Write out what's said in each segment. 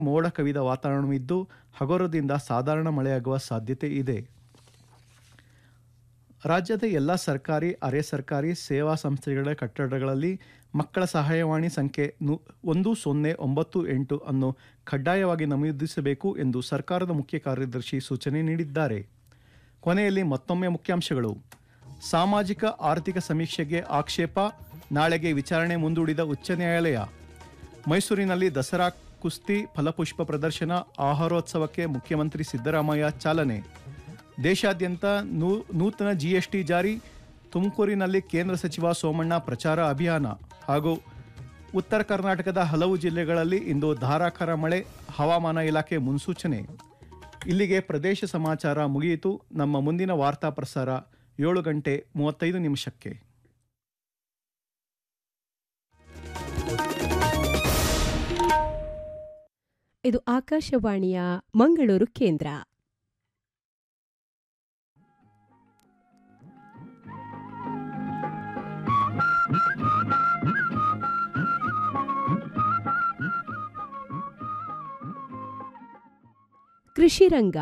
ಮೋಡ ಕವಿದ ವಾತಾವರಣವಿದ್ದು ಹಗುರದಿಂದ ಸಾಧಾರಣ ಮಳೆಯಾಗುವ ಸಾಧ್ಯತೆ ಇದೆ ರಾಜ್ಯದ ಎಲ್ಲ ಸರ್ಕಾರಿ ಅರೆ ಸರ್ಕಾರಿ ಸೇವಾ ಸಂಸ್ಥೆಗಳ ಕಟ್ಟಡಗಳಲ್ಲಿ ಮಕ್ಕಳ ಸಹಾಯವಾಣಿ ಸಂಖ್ಯೆ ನು ಒಂದು ಸೊನ್ನೆ ಒಂಬತ್ತು ಎಂಟು ಅನ್ನು ಕಡ್ಡಾಯವಾಗಿ ನಮೂದಿಸಬೇಕು ಎಂದು ಸರ್ಕಾರದ ಮುಖ್ಯ ಕಾರ್ಯದರ್ಶಿ ಸೂಚನೆ ನೀಡಿದ್ದಾರೆ ಕೊನೆಯಲ್ಲಿ ಮತ್ತೊಮ್ಮೆ ಮುಖ್ಯಾಂಶಗಳು ಸಾಮಾಜಿಕ ಆರ್ಥಿಕ ಸಮೀಕ್ಷೆಗೆ ಆಕ್ಷೇಪ ನಾಳೆಗೆ ವಿಚಾರಣೆ ಮುಂದೂಡಿದ ಉಚ್ಚ ನ್ಯಾಯಾಲಯ ಮೈಸೂರಿನಲ್ಲಿ ದಸರಾ ಕುಸ್ತಿ ಫಲಪುಷ್ಪ ಪ್ರದರ್ಶನ ಆಹಾರೋತ್ಸವಕ್ಕೆ ಮುಖ್ಯಮಂತ್ರಿ ಸಿದ್ದರಾಮಯ್ಯ ಚಾಲನೆ ದೇಶಾದ್ಯಂತ ನೂ ನೂತನ ಜಿಎಸ್ಟಿ ಜಾರಿ ತುಮಕೂರಿನಲ್ಲಿ ಕೇಂದ್ರ ಸಚಿವ ಸೋಮಣ್ಣ ಪ್ರಚಾರ ಅಭಿಯಾನ ಹಾಗೂ ಉತ್ತರ ಕರ್ನಾಟಕದ ಹಲವು ಜಿಲ್ಲೆಗಳಲ್ಲಿ ಇಂದು ಧಾರಾಕಾರ ಮಳೆ ಹವಾಮಾನ ಇಲಾಖೆ ಮುನ್ಸೂಚನೆ ಇಲ್ಲಿಗೆ ಪ್ರದೇಶ ಸಮಾಚಾರ ಮುಗಿಯಿತು ನಮ್ಮ ಮುಂದಿನ ವಾರ್ತಾ ಪ್ರಸಾರ ಏಳು ಗಂಟೆ ಮೂವತ್ತೈದು ನಿಮಿಷಕ್ಕೆ ಇದು ಆಕಾಶವಾಣಿಯ ಮಂಗಳೂರು ಕೇಂದ್ರ ಕೃಷಿ ರಂಗ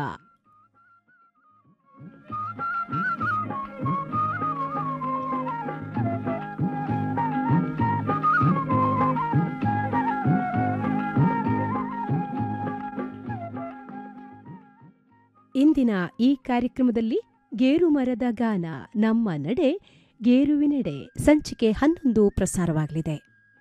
ಇಂದಿನ ಈ ಕಾರ್ಯಕ್ರಮದಲ್ಲಿ ಗೇರು ಮರದ ಗಾನ ನಮ್ಮ ನಡೆ ಗೇರುವಿನೆಡೆ ಸಂಚಿಕೆ ಹನ್ನೊಂದು ಪ್ರಸಾರವಾಗಲಿದೆ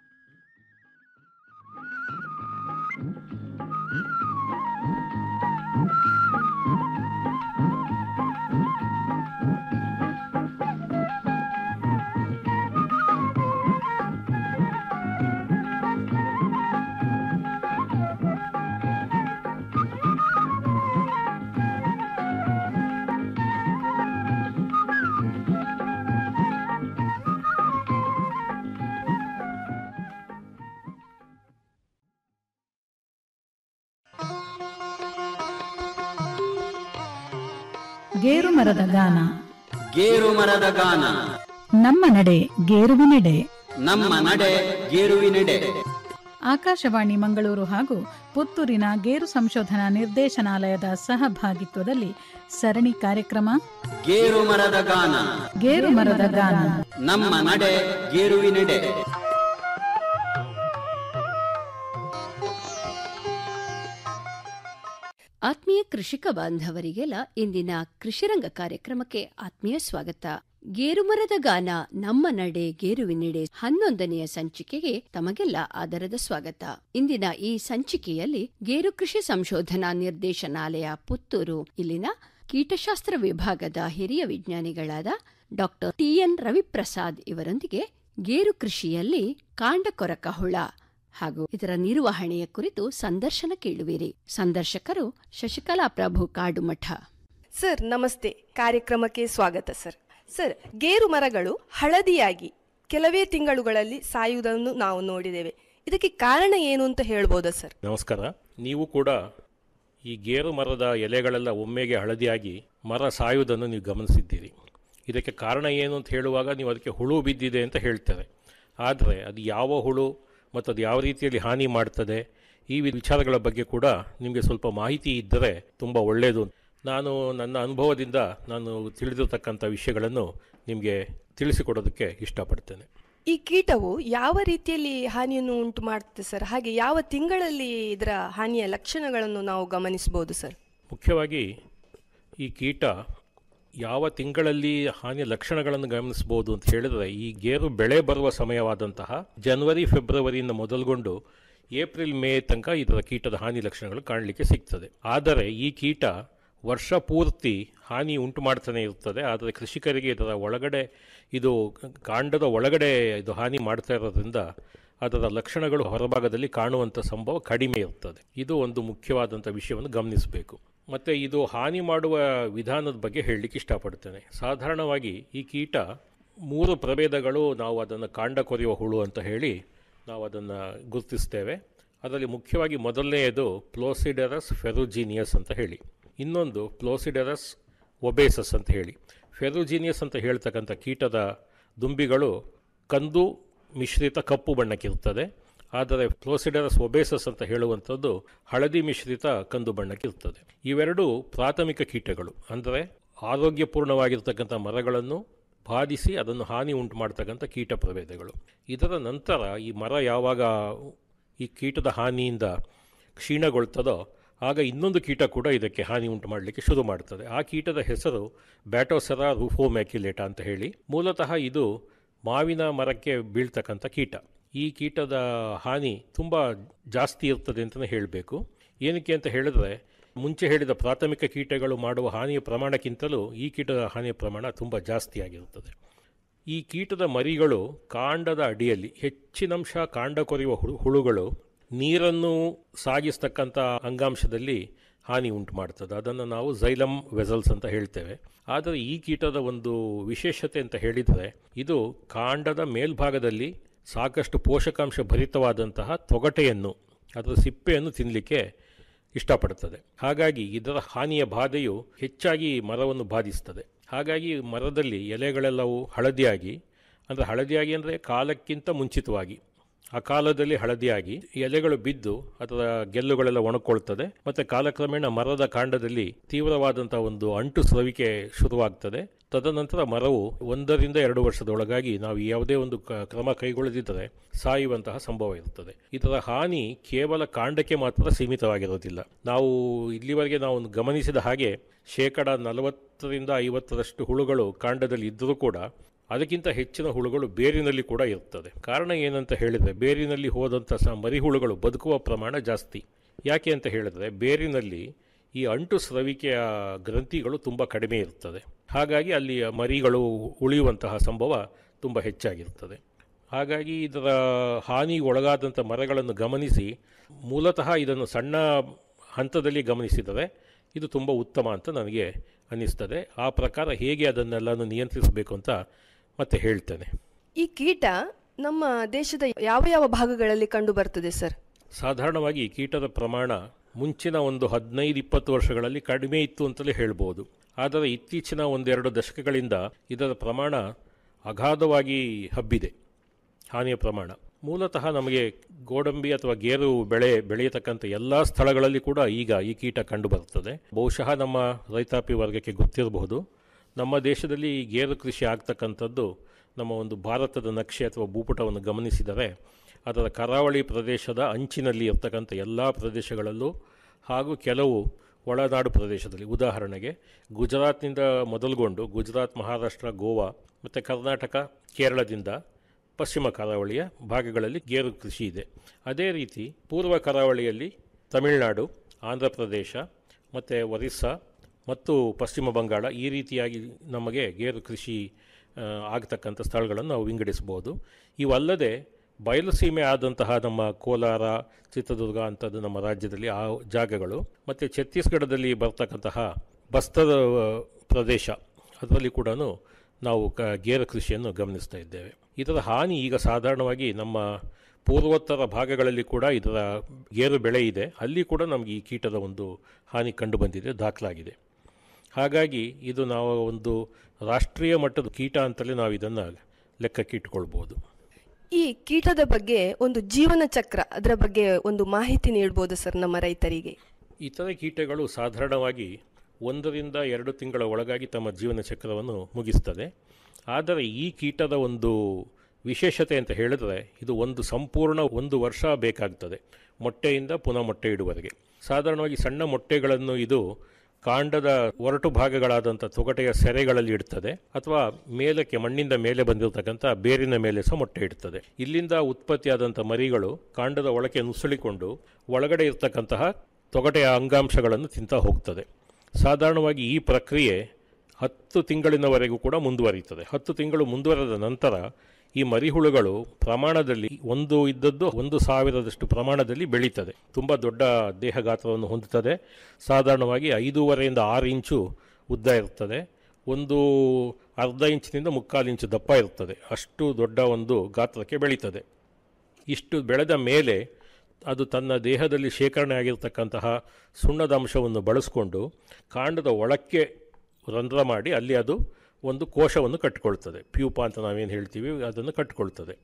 ಗೇರು ಮರದ ಗಾನ ಗೇರು ಮರದ ಗಾನ ನಮ್ಮ ನಡೆ ಗೇರುವಿನೆಡೆ ನಮ್ಮ ನಡೆ ಗೇರುವಿನೆಡೆ ಆಕಾಶವಾಣಿ ಮಂಗಳೂರು ಹಾಗೂ ಪುತ್ತೂರಿನ ಗೇರು ಸಂಶೋಧನಾ ನಿರ್ದೇಶನಾಲಯದ ಸಹಭಾಗಿತ್ವದಲ್ಲಿ ಸರಣಿ ಕಾರ್ಯಕ್ರಮ ಗೇರು ಮರದ ಗಾನ ಗೇರು ಮರದ ಗಾನ ನಮ್ಮ ನಡೆ ಗೇರುವಿನೆಡೆ ಆತ್ಮೀಯ ಕೃಷಿಕ ಬಾಂಧವರಿಗೆಲ್ಲ ಇಂದಿನ ಕೃಷಿರಂಗ ಕಾರ್ಯಕ್ರಮಕ್ಕೆ ಆತ್ಮೀಯ ಸ್ವಾಗತ ಗೇರುಮರದ ಗಾನ ನಮ್ಮ ನಡೆ ಗೇರುವಿನೆಡೆ ಹನ್ನೊಂದನೆಯ ಸಂಚಿಕೆಗೆ ತಮಗೆಲ್ಲ ಆದರದ ಸ್ವಾಗತ ಇಂದಿನ ಈ ಸಂಚಿಕೆಯಲ್ಲಿ ಗೇರು ಕೃಷಿ ಸಂಶೋಧನಾ ನಿರ್ದೇಶನಾಲಯ ಪುತ್ತೂರು ಇಲ್ಲಿನ ಕೀಟಶಾಸ್ತ್ರ ವಿಭಾಗದ ಹಿರಿಯ ವಿಜ್ಞಾನಿಗಳಾದ ಡಾಕ್ಟರ್ ಟಿಎನ್ ರವಿಪ್ರಸಾದ್ ಇವರೊಂದಿಗೆ ಗೇರು ಕೃಷಿಯಲ್ಲಿ ಕಾಂಡಕೊರಕ ಹುಳ ಹಾಗೂ ಇದರ ನಿರ್ವಹಣೆಯ ಕುರಿತು ಸಂದರ್ಶನ ಕೇಳುವಿರಿ ಸಂದರ್ಶಕರು ಶಶಿಕಲಾ ಪ್ರಭು ಕಾಡುಮಠ ಸರ್ ನಮಸ್ತೆ ಕಾರ್ಯಕ್ರಮಕ್ಕೆ ಸ್ವಾಗತ ಸರ್ ಸರ್ ಗೇರು ಮರಗಳು ಹಳದಿಯಾಗಿ ಕೆಲವೇ ತಿಂಗಳುಗಳಲ್ಲಿ ಸಾಯುವುದನ್ನು ನಾವು ನೋಡಿದ್ದೇವೆ ಇದಕ್ಕೆ ಕಾರಣ ಏನು ಅಂತ ಹೇಳ್ಬೋದಾ ಸರ್ ನಮಸ್ಕಾರ ನೀವು ಕೂಡ ಈ ಗೇರು ಮರದ ಎಲೆಗಳೆಲ್ಲ ಒಮ್ಮೆಗೆ ಹಳದಿಯಾಗಿ ಮರ ಸಾಯುವುದನ್ನು ನೀವು ಗಮನಿಸಿದ್ದೀರಿ ಇದಕ್ಕೆ ಕಾರಣ ಏನು ಅಂತ ಹೇಳುವಾಗ ನೀವು ಅದಕ್ಕೆ ಹುಳು ಬಿದ್ದಿದೆ ಅಂತ ಹೇಳ್ತಾರೆ ಆದರೆ ಅದು ಯಾವ ಹುಳು ಮತ್ತು ಅದು ಯಾವ ರೀತಿಯಲ್ಲಿ ಹಾನಿ ಮಾಡ್ತದೆ ಈ ವಿ- ವಿಚಾರಗಳ ಬಗ್ಗೆ ಕೂಡ ನಿಮಗೆ ಸ್ವಲ್ಪ ಮಾಹಿತಿ ಇದ್ದರೆ ತುಂಬ ಒಳ್ಳೆಯದು ನಾನು ನನ್ನ ಅನುಭವದಿಂದ ನಾನು ತಿಳಿದಿರತಕ್ಕಂಥ ವಿಷಯಗಳನ್ನು ನಿಮಗೆ ತಿಳಿಸಿಕೊಡೋದಕ್ಕೆ ಇಷ್ಟಪಡ್ತೇನೆ ಈ ಕೀಟವು ಯಾವ ರೀತಿಯಲ್ಲಿ ಹಾನಿಯನ್ನು ಉಂಟು ಮಾಡುತ್ತೆ ಸರ್ ಹಾಗೆ ಯಾವ ತಿಂಗಳಲ್ಲಿ ಇದರ ಹಾನಿಯ ಲಕ್ಷಣಗಳನ್ನು ನಾವು ಗಮನಿಸಬಹುದು ಸರ್ ಮುಖ್ಯವಾಗಿ ಈ ಕೀಟ ಯಾವ ತಿಂಗಳಲ್ಲಿ ಹಾನಿಯ ಲಕ್ಷಣಗಳನ್ನು ಗಮನಿಸಬಹುದು ಅಂತ ಹೇಳಿದ್ರೆ ಈ ಗೇರು ಬೆಳೆ ಬರುವ ಸಮಯವಾದಂತಹ ಜನವರಿ ಫೆಬ್ರವರಿಯಿಂದ ಮೊದಲುಗೊಂಡು ಏಪ್ರಿಲ್ ಮೇ ತನಕ ಇದರ ಕೀಟದ ಹಾನಿ ಲಕ್ಷಣಗಳು ಕಾಣಲಿಕ್ಕೆ ಸಿಗ್ತದೆ ಆದರೆ ಈ ಕೀಟ ವರ್ಷ ಪೂರ್ತಿ ಹಾನಿ ಉಂಟು ಮಾಡ್ತಾನೆ ಇರ್ತದೆ ಆದರೆ ಕೃಷಿಕರಿಗೆ ಇದರ ಒಳಗಡೆ ಇದು ಕಾಂಡದ ಒಳಗಡೆ ಇದು ಹಾನಿ ಮಾಡ್ತಾ ಇರೋದ್ರಿಂದ ಅದರ ಲಕ್ಷಣಗಳು ಹೊರಭಾಗದಲ್ಲಿ ಕಾಣುವಂಥ ಸಂಭವ ಕಡಿಮೆ ಇರ್ತದೆ ಇದು ಒಂದು ಮುಖ್ಯವಾದಂಥ ವಿಷಯವನ್ನು ಗಮನಿಸಬೇಕು ಮತ್ತು ಇದು ಹಾನಿ ಮಾಡುವ ವಿಧಾನದ ಬಗ್ಗೆ ಹೇಳಲಿಕ್ಕೆ ಇಷ್ಟಪಡ್ತೇನೆ ಸಾಧಾರಣವಾಗಿ ಈ ಕೀಟ ಮೂರು ಪ್ರಭೇದಗಳು ನಾವು ಅದನ್ನು ಕಾಂಡ ಕೊರೆಯುವ ಹುಳು ಅಂತ ಹೇಳಿ ನಾವು ಅದನ್ನು ಗುರುತಿಸ್ತೇವೆ ಅದರಲ್ಲಿ ಮುಖ್ಯವಾಗಿ ಮೊದಲನೆಯದು ಪ್ಲೋಸಿಡರಸ್ ಫೆರುಜಿನಿಯಸ್ ಅಂತ ಹೇಳಿ ಇನ್ನೊಂದು ಪ್ಲೋಸಿಡರಸ್ ಒಬೇಸಸ್ ಅಂತ ಹೇಳಿ ಫೆರುಜಿನಿಯಸ್ ಅಂತ ಹೇಳ್ತಕ್ಕಂಥ ಕೀಟದ ದುಂಬಿಗಳು ಕಂದು ಮಿಶ್ರಿತ ಕಪ್ಪು ಬಣ್ಣಕ್ಕಿರ್ತದೆ ಆದರೆ ಪ್ಲೋಸಿಡರಸ್ ಒಬೇಸಸ್ ಅಂತ ಹೇಳುವಂಥದ್ದು ಹಳದಿ ಮಿಶ್ರಿತ ಕಂದು ಬಣ್ಣಕ್ಕೆ ಇರ್ತದೆ ಇವೆರಡು ಪ್ರಾಥಮಿಕ ಕೀಟಗಳು ಅಂದರೆ ಆರೋಗ್ಯಪೂರ್ಣವಾಗಿರ್ತಕ್ಕಂಥ ಮರಗಳನ್ನು ಬಾಧಿಸಿ ಅದನ್ನು ಹಾನಿ ಉಂಟು ಮಾಡ್ತಕ್ಕಂಥ ಕೀಟ ಪ್ರಭೇದಗಳು ಇದರ ನಂತರ ಈ ಮರ ಯಾವಾಗ ಈ ಕೀಟದ ಹಾನಿಯಿಂದ ಕ್ಷೀಣಗೊಳ್ತದೋ ಆಗ ಇನ್ನೊಂದು ಕೀಟ ಕೂಡ ಇದಕ್ಕೆ ಹಾನಿ ಉಂಟು ಮಾಡಲಿಕ್ಕೆ ಶುರು ಮಾಡ್ತದೆ ಆ ಕೀಟದ ಹೆಸರು ಬ್ಯಾಟೋಸೆರಾ ರೂಫೋಮ್ಯಾಕ್ಯುಲೇಟಾ ಅಂತ ಹೇಳಿ ಮೂಲತಃ ಇದು ಮಾವಿನ ಮರಕ್ಕೆ ಬೀಳ್ತಕ್ಕಂಥ ಕೀಟ ಈ ಕೀಟದ ಹಾನಿ ತುಂಬ ಜಾಸ್ತಿ ಇರ್ತದೆ ಅಂತಲೇ ಹೇಳಬೇಕು ಏನಕ್ಕೆ ಅಂತ ಹೇಳಿದ್ರೆ ಮುಂಚೆ ಹೇಳಿದ ಪ್ರಾಥಮಿಕ ಕೀಟಗಳು ಮಾಡುವ ಹಾನಿಯ ಪ್ರಮಾಣಕ್ಕಿಂತಲೂ ಈ ಕೀಟದ ಹಾನಿಯ ಪ್ರಮಾಣ ತುಂಬ ಜಾಸ್ತಿ ಆಗಿರುತ್ತದೆ ಈ ಕೀಟದ ಮರಿಗಳು ಕಾಂಡದ ಅಡಿಯಲ್ಲಿ ಹೆಚ್ಚಿನಂಶ ಕಾಂಡ ಕೊರೆಯುವ ಹುಳು ಹುಳುಗಳು ನೀರನ್ನು ಸಾಗಿಸ್ತಕ್ಕಂಥ ಅಂಗಾಂಶದಲ್ಲಿ ಹಾನಿ ಉಂಟು ಮಾಡ್ತದೆ ಅದನ್ನು ನಾವು ಝೈಲಮ್ ವೆಸಲ್ಸ್ ಅಂತ ಹೇಳ್ತೇವೆ ಆದರೆ ಈ ಕೀಟದ ಒಂದು ವಿಶೇಷತೆ ಅಂತ ಹೇಳಿದರೆ ಇದು ಕಾಂಡದ ಮೇಲ್ಭಾಗದಲ್ಲಿ ಸಾಕಷ್ಟು ಪೋಷಕಾಂಶ ಭರಿತವಾದಂತಹ ತೊಗಟೆಯನ್ನು ಅದರ ಸಿಪ್ಪೆಯನ್ನು ತಿನ್ನಲಿಕ್ಕೆ ಇಷ್ಟಪಡುತ್ತದೆ ಹಾಗಾಗಿ ಇದರ ಹಾನಿಯ ಬಾಧೆಯು ಹೆಚ್ಚಾಗಿ ಮರವನ್ನು ಬಾಧಿಸ್ತದೆ ಹಾಗಾಗಿ ಮರದಲ್ಲಿ ಎಲೆಗಳೆಲ್ಲವೂ ಹಳದಿಯಾಗಿ ಅಂದರೆ ಹಳದಿಯಾಗಿ ಅಂದರೆ ಕಾಲಕ್ಕಿಂತ ಮುಂಚಿತವಾಗಿ ಆ ಕಾಲದಲ್ಲಿ ಹಳದಿಯಾಗಿ ಎಲೆಗಳು ಬಿದ್ದು ಅದರ ಗೆಲ್ಲುಗಳೆಲ್ಲ ಒಣಕೊಳ್ತದೆ ಮತ್ತು ಕಾಲಕ್ರಮೇಣ ಮರದ ಕಾಂಡದಲ್ಲಿ ತೀವ್ರವಾದಂತಹ ಒಂದು ಅಂಟು ಸ್ರವಿಕೆ ಶುರುವಾಗ್ತದೆ ತದನಂತರ ಮರವು ಒಂದರಿಂದ ಎರಡು ವರ್ಷದೊಳಗಾಗಿ ನಾವು ಯಾವುದೇ ಒಂದು ಕ- ಕ್ರಮ ಕೈಗೊಳ್ಳದಿದ್ದರೆ ಸಾಯುವಂತಹ ಸಂಭವ ಇರುತ್ತದೆ ಇದರ ಹಾನಿ ಕೇವಲ ಕಾಂಡಕ್ಕೆ ಮಾತ್ರ ಸೀಮಿತವಾಗಿರೋದಿಲ್ಲ ನಾವು ಇಲ್ಲಿವರೆಗೆ ನಾವು ಗಮನಿಸಿದ ಹಾಗೆ ಶೇಕಡ ನಲವತ್ತರಿಂದ ಐವತ್ತರಷ್ಟು ಹುಳುಗಳು ಕಾಂಡದಲ್ಲಿ ಇದ್ದರೂ ಕೂಡ ಅದಕ್ಕಿಂತ ಹೆಚ್ಚಿನ ಹುಳುಗಳು ಬೇರಿನಲ್ಲಿ ಕೂಡ ಇರ್ತದೆ ಕಾರಣ ಏನಂತ ಹೇಳಿದರೆ ಬೇರಿನಲ್ಲಿ ಹೋದಂಥ ಸ ಮರಿಹುಳುಗಳು ಬದುಕುವ ಪ್ರಮಾಣ ಜಾಸ್ತಿ ಯಾಕೆ ಅಂತ ಹೇಳಿದರೆ ಬೇರಿನಲ್ಲಿ ಈ ಅಂಟು ಸ್ರವಿಕೆಯ ಗ್ರಂಥಿಗಳು ತುಂಬ ಕಡಿಮೆ ಇರ್ತದೆ ಹಾಗಾಗಿ ಅಲ್ಲಿ ಮರಿಗಳು ಉಳಿಯುವಂತಹ ಸಂಭವ ತುಂಬ ಹೆಚ್ಚಾಗಿರ್ತದೆ ಹಾಗಾಗಿ ಇದರ ಹಾನಿಗೆ ಒಳಗಾದಂಥ ಮರಗಳನ್ನು ಗಮನಿಸಿ ಮೂಲತಃ ಇದನ್ನು ಸಣ್ಣ ಹಂತದಲ್ಲಿ ಗಮನಿಸಿದರೆ ಇದು ತುಂಬ ಉತ್ತಮ ಅಂತ ನನಗೆ ಅನ್ನಿಸ್ತದೆ ಆ ಪ್ರಕಾರ ಹೇಗೆ ಅದನ್ನೆಲ್ಲನೂ ನಿಯಂತ್ರಿಸಬೇಕು ಅಂತ ಮತ್ತೆ ಹೇಳ್ತೇನೆ ಈ ಕೀಟ ನಮ್ಮ ದೇಶದ ಯಾವ ಯಾವ ಭಾಗಗಳಲ್ಲಿ ಕಂಡು ಬರ್ತದೆ ಸರ್ ಸಾಧಾರಣವಾಗಿ ಈ ಕೀಟದ ಪ್ರಮಾಣ ಮುಂಚಿನ ಒಂದು ಹದಿನೈದು ಇಪ್ಪತ್ತು ವರ್ಷಗಳಲ್ಲಿ ಕಡಿಮೆ ಇತ್ತು ಅಂತಲೇ ಹೇಳ್ಬೋದು ಆದರೆ ಇತ್ತೀಚಿನ ಒಂದೆರಡು ದಶಕಗಳಿಂದ ಇದರ ಪ್ರಮಾಣ ಅಗಾಧವಾಗಿ ಹಬ್ಬಿದೆ ಹಾನಿಯ ಪ್ರಮಾಣ ಮೂಲತಃ ನಮಗೆ ಗೋಡಂಬಿ ಅಥವಾ ಗೇರು ಬೆಳೆ ಬೆಳೆಯತಕ್ಕಂಥ ಎಲ್ಲ ಸ್ಥಳಗಳಲ್ಲಿ ಕೂಡ ಈಗ ಈ ಕೀಟ ಕಂಡುಬರುತ್ತದೆ ಬಹುಶಃ ನಮ್ಮ ರೈತಾಪಿ ವರ್ಗಕ್ಕೆ ಗೊತ್ತಿರಬಹುದು ನಮ್ಮ ದೇಶದಲ್ಲಿ ಈ ಗೇರು ಕೃಷಿ ಆಗ್ತಕ್ಕಂಥದ್ದು ನಮ್ಮ ಒಂದು ಭಾರತದ ನಕ್ಷೆ ಅಥವಾ ಭೂಪಟವನ್ನು ಗಮನಿಸಿದರೆ ಅದರ ಕರಾವಳಿ ಪ್ರದೇಶದ ಅಂಚಿನಲ್ಲಿ ಇರ್ತಕ್ಕಂಥ ಎಲ್ಲ ಪ್ರದೇಶಗಳಲ್ಲೂ ಹಾಗೂ ಕೆಲವು ಒಳನಾಡು ಪ್ರದೇಶದಲ್ಲಿ ಉದಾಹರಣೆಗೆ ಗುಜರಾತ್ನಿಂದ ಮೊದಲುಗೊಂಡು ಗುಜರಾತ್ ಮಹಾರಾಷ್ಟ್ರ ಗೋವಾ ಮತ್ತು ಕರ್ನಾಟಕ ಕೇರಳದಿಂದ ಪಶ್ಚಿಮ ಕರಾವಳಿಯ ಭಾಗಗಳಲ್ಲಿ ಗೇರು ಕೃಷಿ ಇದೆ ಅದೇ ರೀತಿ ಪೂರ್ವ ಕರಾವಳಿಯಲ್ಲಿ ತಮಿಳುನಾಡು ಆಂಧ್ರ ಪ್ರದೇಶ ಮತ್ತು ಒರಿಸ್ಸಾ ಮತ್ತು ಪಶ್ಚಿಮ ಬಂಗಾಳ ಈ ರೀತಿಯಾಗಿ ನಮಗೆ ಗೇರು ಕೃಷಿ ಆ, ಆಗ್ತಕ್ಕಂಥ ಸ್ಥಳಗಳನ್ನು ನಾವು ವಿಂಗಡಿಸ್ಬೋದು ಇವಲ್ಲದೆ ಬಯಲುಸೀಮೆ ಆದಂತಹ ನಮ್ಮ ಕೋಲಾರ ಚಿತ್ರದುರ್ಗ ಅಂಥದ್ದು ನಮ್ಮ ರಾಜ್ಯದಲ್ಲಿ ಆ ಜಾಗಗಳು ಮತ್ತು ಛತ್ತೀಸ್ಗಢದಲ್ಲಿ ಬರ್ತಕ್ಕಂತಹ ಬಸ್ತದ ಆ, ಪ್ರದೇಶ ಅದರಲ್ಲಿ ಕೂಡ ನಾವು ಕ ಗೇರು ಕೃಷಿಯನ್ನು ಗಮನಿಸ್ತಾ ಇದ್ದೇವೆ ಇದರ ಹಾನಿ ಈಗ ಸಾಧಾರಣವಾಗಿ ನಮ್ಮ ಪೂರ್ವೋತ್ತರ ಭಾಗಗಳಲ್ಲಿ ಕೂಡ ಇದರ ಗೇರು ಬೆಳೆ ಇದೆ ಅಲ್ಲಿ ಕೂಡ ನಮಗೆ ಈ ಕೀಟದ ಒಂದು ಹಾನಿ ಕಂಡುಬಂದಿದೆ ದಾಖಲಾಗಿದೆ ಹಾಗಾಗಿ ಇದು ನಾವು ಒಂದು ರಾಷ್ಟ್ರೀಯ ಮಟ್ಟದ ಕೀಟ ಅಂತಲೇ ನಾವು ಇದನ್ನು ಲೆಕ್ಕಕ್ಕೆ ಇಟ್ಕೊಳ್ಬೋದು ಈ ಕೀಟದ ಬಗ್ಗೆ ಒಂದು ಜೀವನ ಚಕ್ರ ಅದರ ಬಗ್ಗೆ ಒಂದು ಮಾಹಿತಿ ನೀಡ್ಬೋದು ಸರ್ ನಮ್ಮ ರೈತರಿಗೆ ಇತರೆ ಕೀಟಗಳು ಸಾಧಾರಣವಾಗಿ ಒಂದರಿಂದ ಎರಡು ತಿಂಗಳ ಒಳಗಾಗಿ ತಮ್ಮ ಜೀವನ ಚಕ್ರವನ್ನು ಮುಗಿಸ್ತದೆ ಆದರೆ ಈ ಕೀಟದ ಒಂದು ವಿಶೇಷತೆ ಅಂತ ಹೇಳಿದ್ರೆ ಇದು ಒಂದು ಸಂಪೂರ್ಣ ಒಂದು ವರ್ಷ ಬೇಕಾಗ್ತದೆ ಮೊಟ್ಟೆಯಿಂದ ಪುನಃ ಮೊಟ್ಟೆ ಇಡುವವರೆಗೆ ಸಾಧಾರಣವಾಗಿ ಸಣ್ಣ ಮೊಟ್ಟೆಗಳನ್ನು ಇದು ಕಾಂಡದ ಒರಟು ಭಾಗಗಳಾದಂಥ ತೊಗಟೆಯ ಸೆರೆಗಳಲ್ಲಿ ಇಡ್ತದೆ ಅಥವಾ ಮೇಲಕ್ಕೆ ಮಣ್ಣಿಂದ ಮೇಲೆ ಬಂದಿರತಕ್ಕಂಥ ಬೇರಿನ ಮೇಲೆ ಸಹ ಮೊಟ್ಟೆ ಇಡ್ತದೆ ಇಲ್ಲಿಂದ ಉತ್ಪತ್ತಿಯಾದಂಥ ಮರಿಗಳು ಕಾಂಡದ ಒಳಕ್ಕೆ ನುಸುಳಿಕೊಂಡು ಒಳಗಡೆ ಇರತಕ್ಕಂತಹ ತೊಗಟೆಯ ಅಂಗಾಂಶಗಳನ್ನು ತಿಂತಾ ಹೋಗ್ತದೆ ಸಾಧಾರಣವಾಗಿ ಈ ಪ್ರಕ್ರಿಯೆ ಹತ್ತು ತಿಂಗಳಿನವರೆಗೂ ಕೂಡ ಮುಂದುವರಿಯುತ್ತದೆ ಹತ್ತು ತಿಂಗಳು ಮುಂದುವರೆದ ನಂತರ ಈ ಮರಿಹುಳುಗಳು ಪ್ರಮಾಣದಲ್ಲಿ ಒಂದು ಇದ್ದದ್ದು ಒಂದು ಸಾವಿರದಷ್ಟು ಪ್ರಮಾಣದಲ್ಲಿ ಬೆಳೀತದೆ ತುಂಬ ದೊಡ್ಡ ದೇಹ ಗಾತ್ರವನ್ನು ಹೊಂದುತ್ತದೆ ಸಾಧಾರಣವಾಗಿ ಐದೂವರೆಯಿಂದ ಆರು ಇಂಚು ಉದ್ದ ಇರ್ತದೆ ಒಂದು ಅರ್ಧ ಇಂಚಿನಿಂದ ಮುಕ್ಕಾಲು ಇಂಚು ದಪ್ಪ ಇರ್ತದೆ ಅಷ್ಟು ದೊಡ್ಡ ಒಂದು ಗಾತ್ರಕ್ಕೆ ಬೆಳೀತದೆ ಇಷ್ಟು ಬೆಳೆದ ಮೇಲೆ ಅದು ತನ್ನ ದೇಹದಲ್ಲಿ ಶೇಖರಣೆ ಆಗಿರ್ತಕ್ಕಂತಹ ಸುಣ್ಣದ ಅಂಶವನ್ನು ಬಳಸಿಕೊಂಡು ಕಾಂಡದ ಒಳಕ್ಕೆ ರಂಧ್ರ ಮಾಡಿ ಅಲ್ಲಿ ಅದು ಒಂದು ಕೋಶವನ್ನು ಕಟ್ಟಿಕೊಳ್ತದೆ ಪ್ಯೂಪ ಅಂತ ನಾವೇನು ಹೇಳ್ತೀವಿ ಅದನ್ನು ಕಟ್ಟಿಕೊಳ್ತದೆ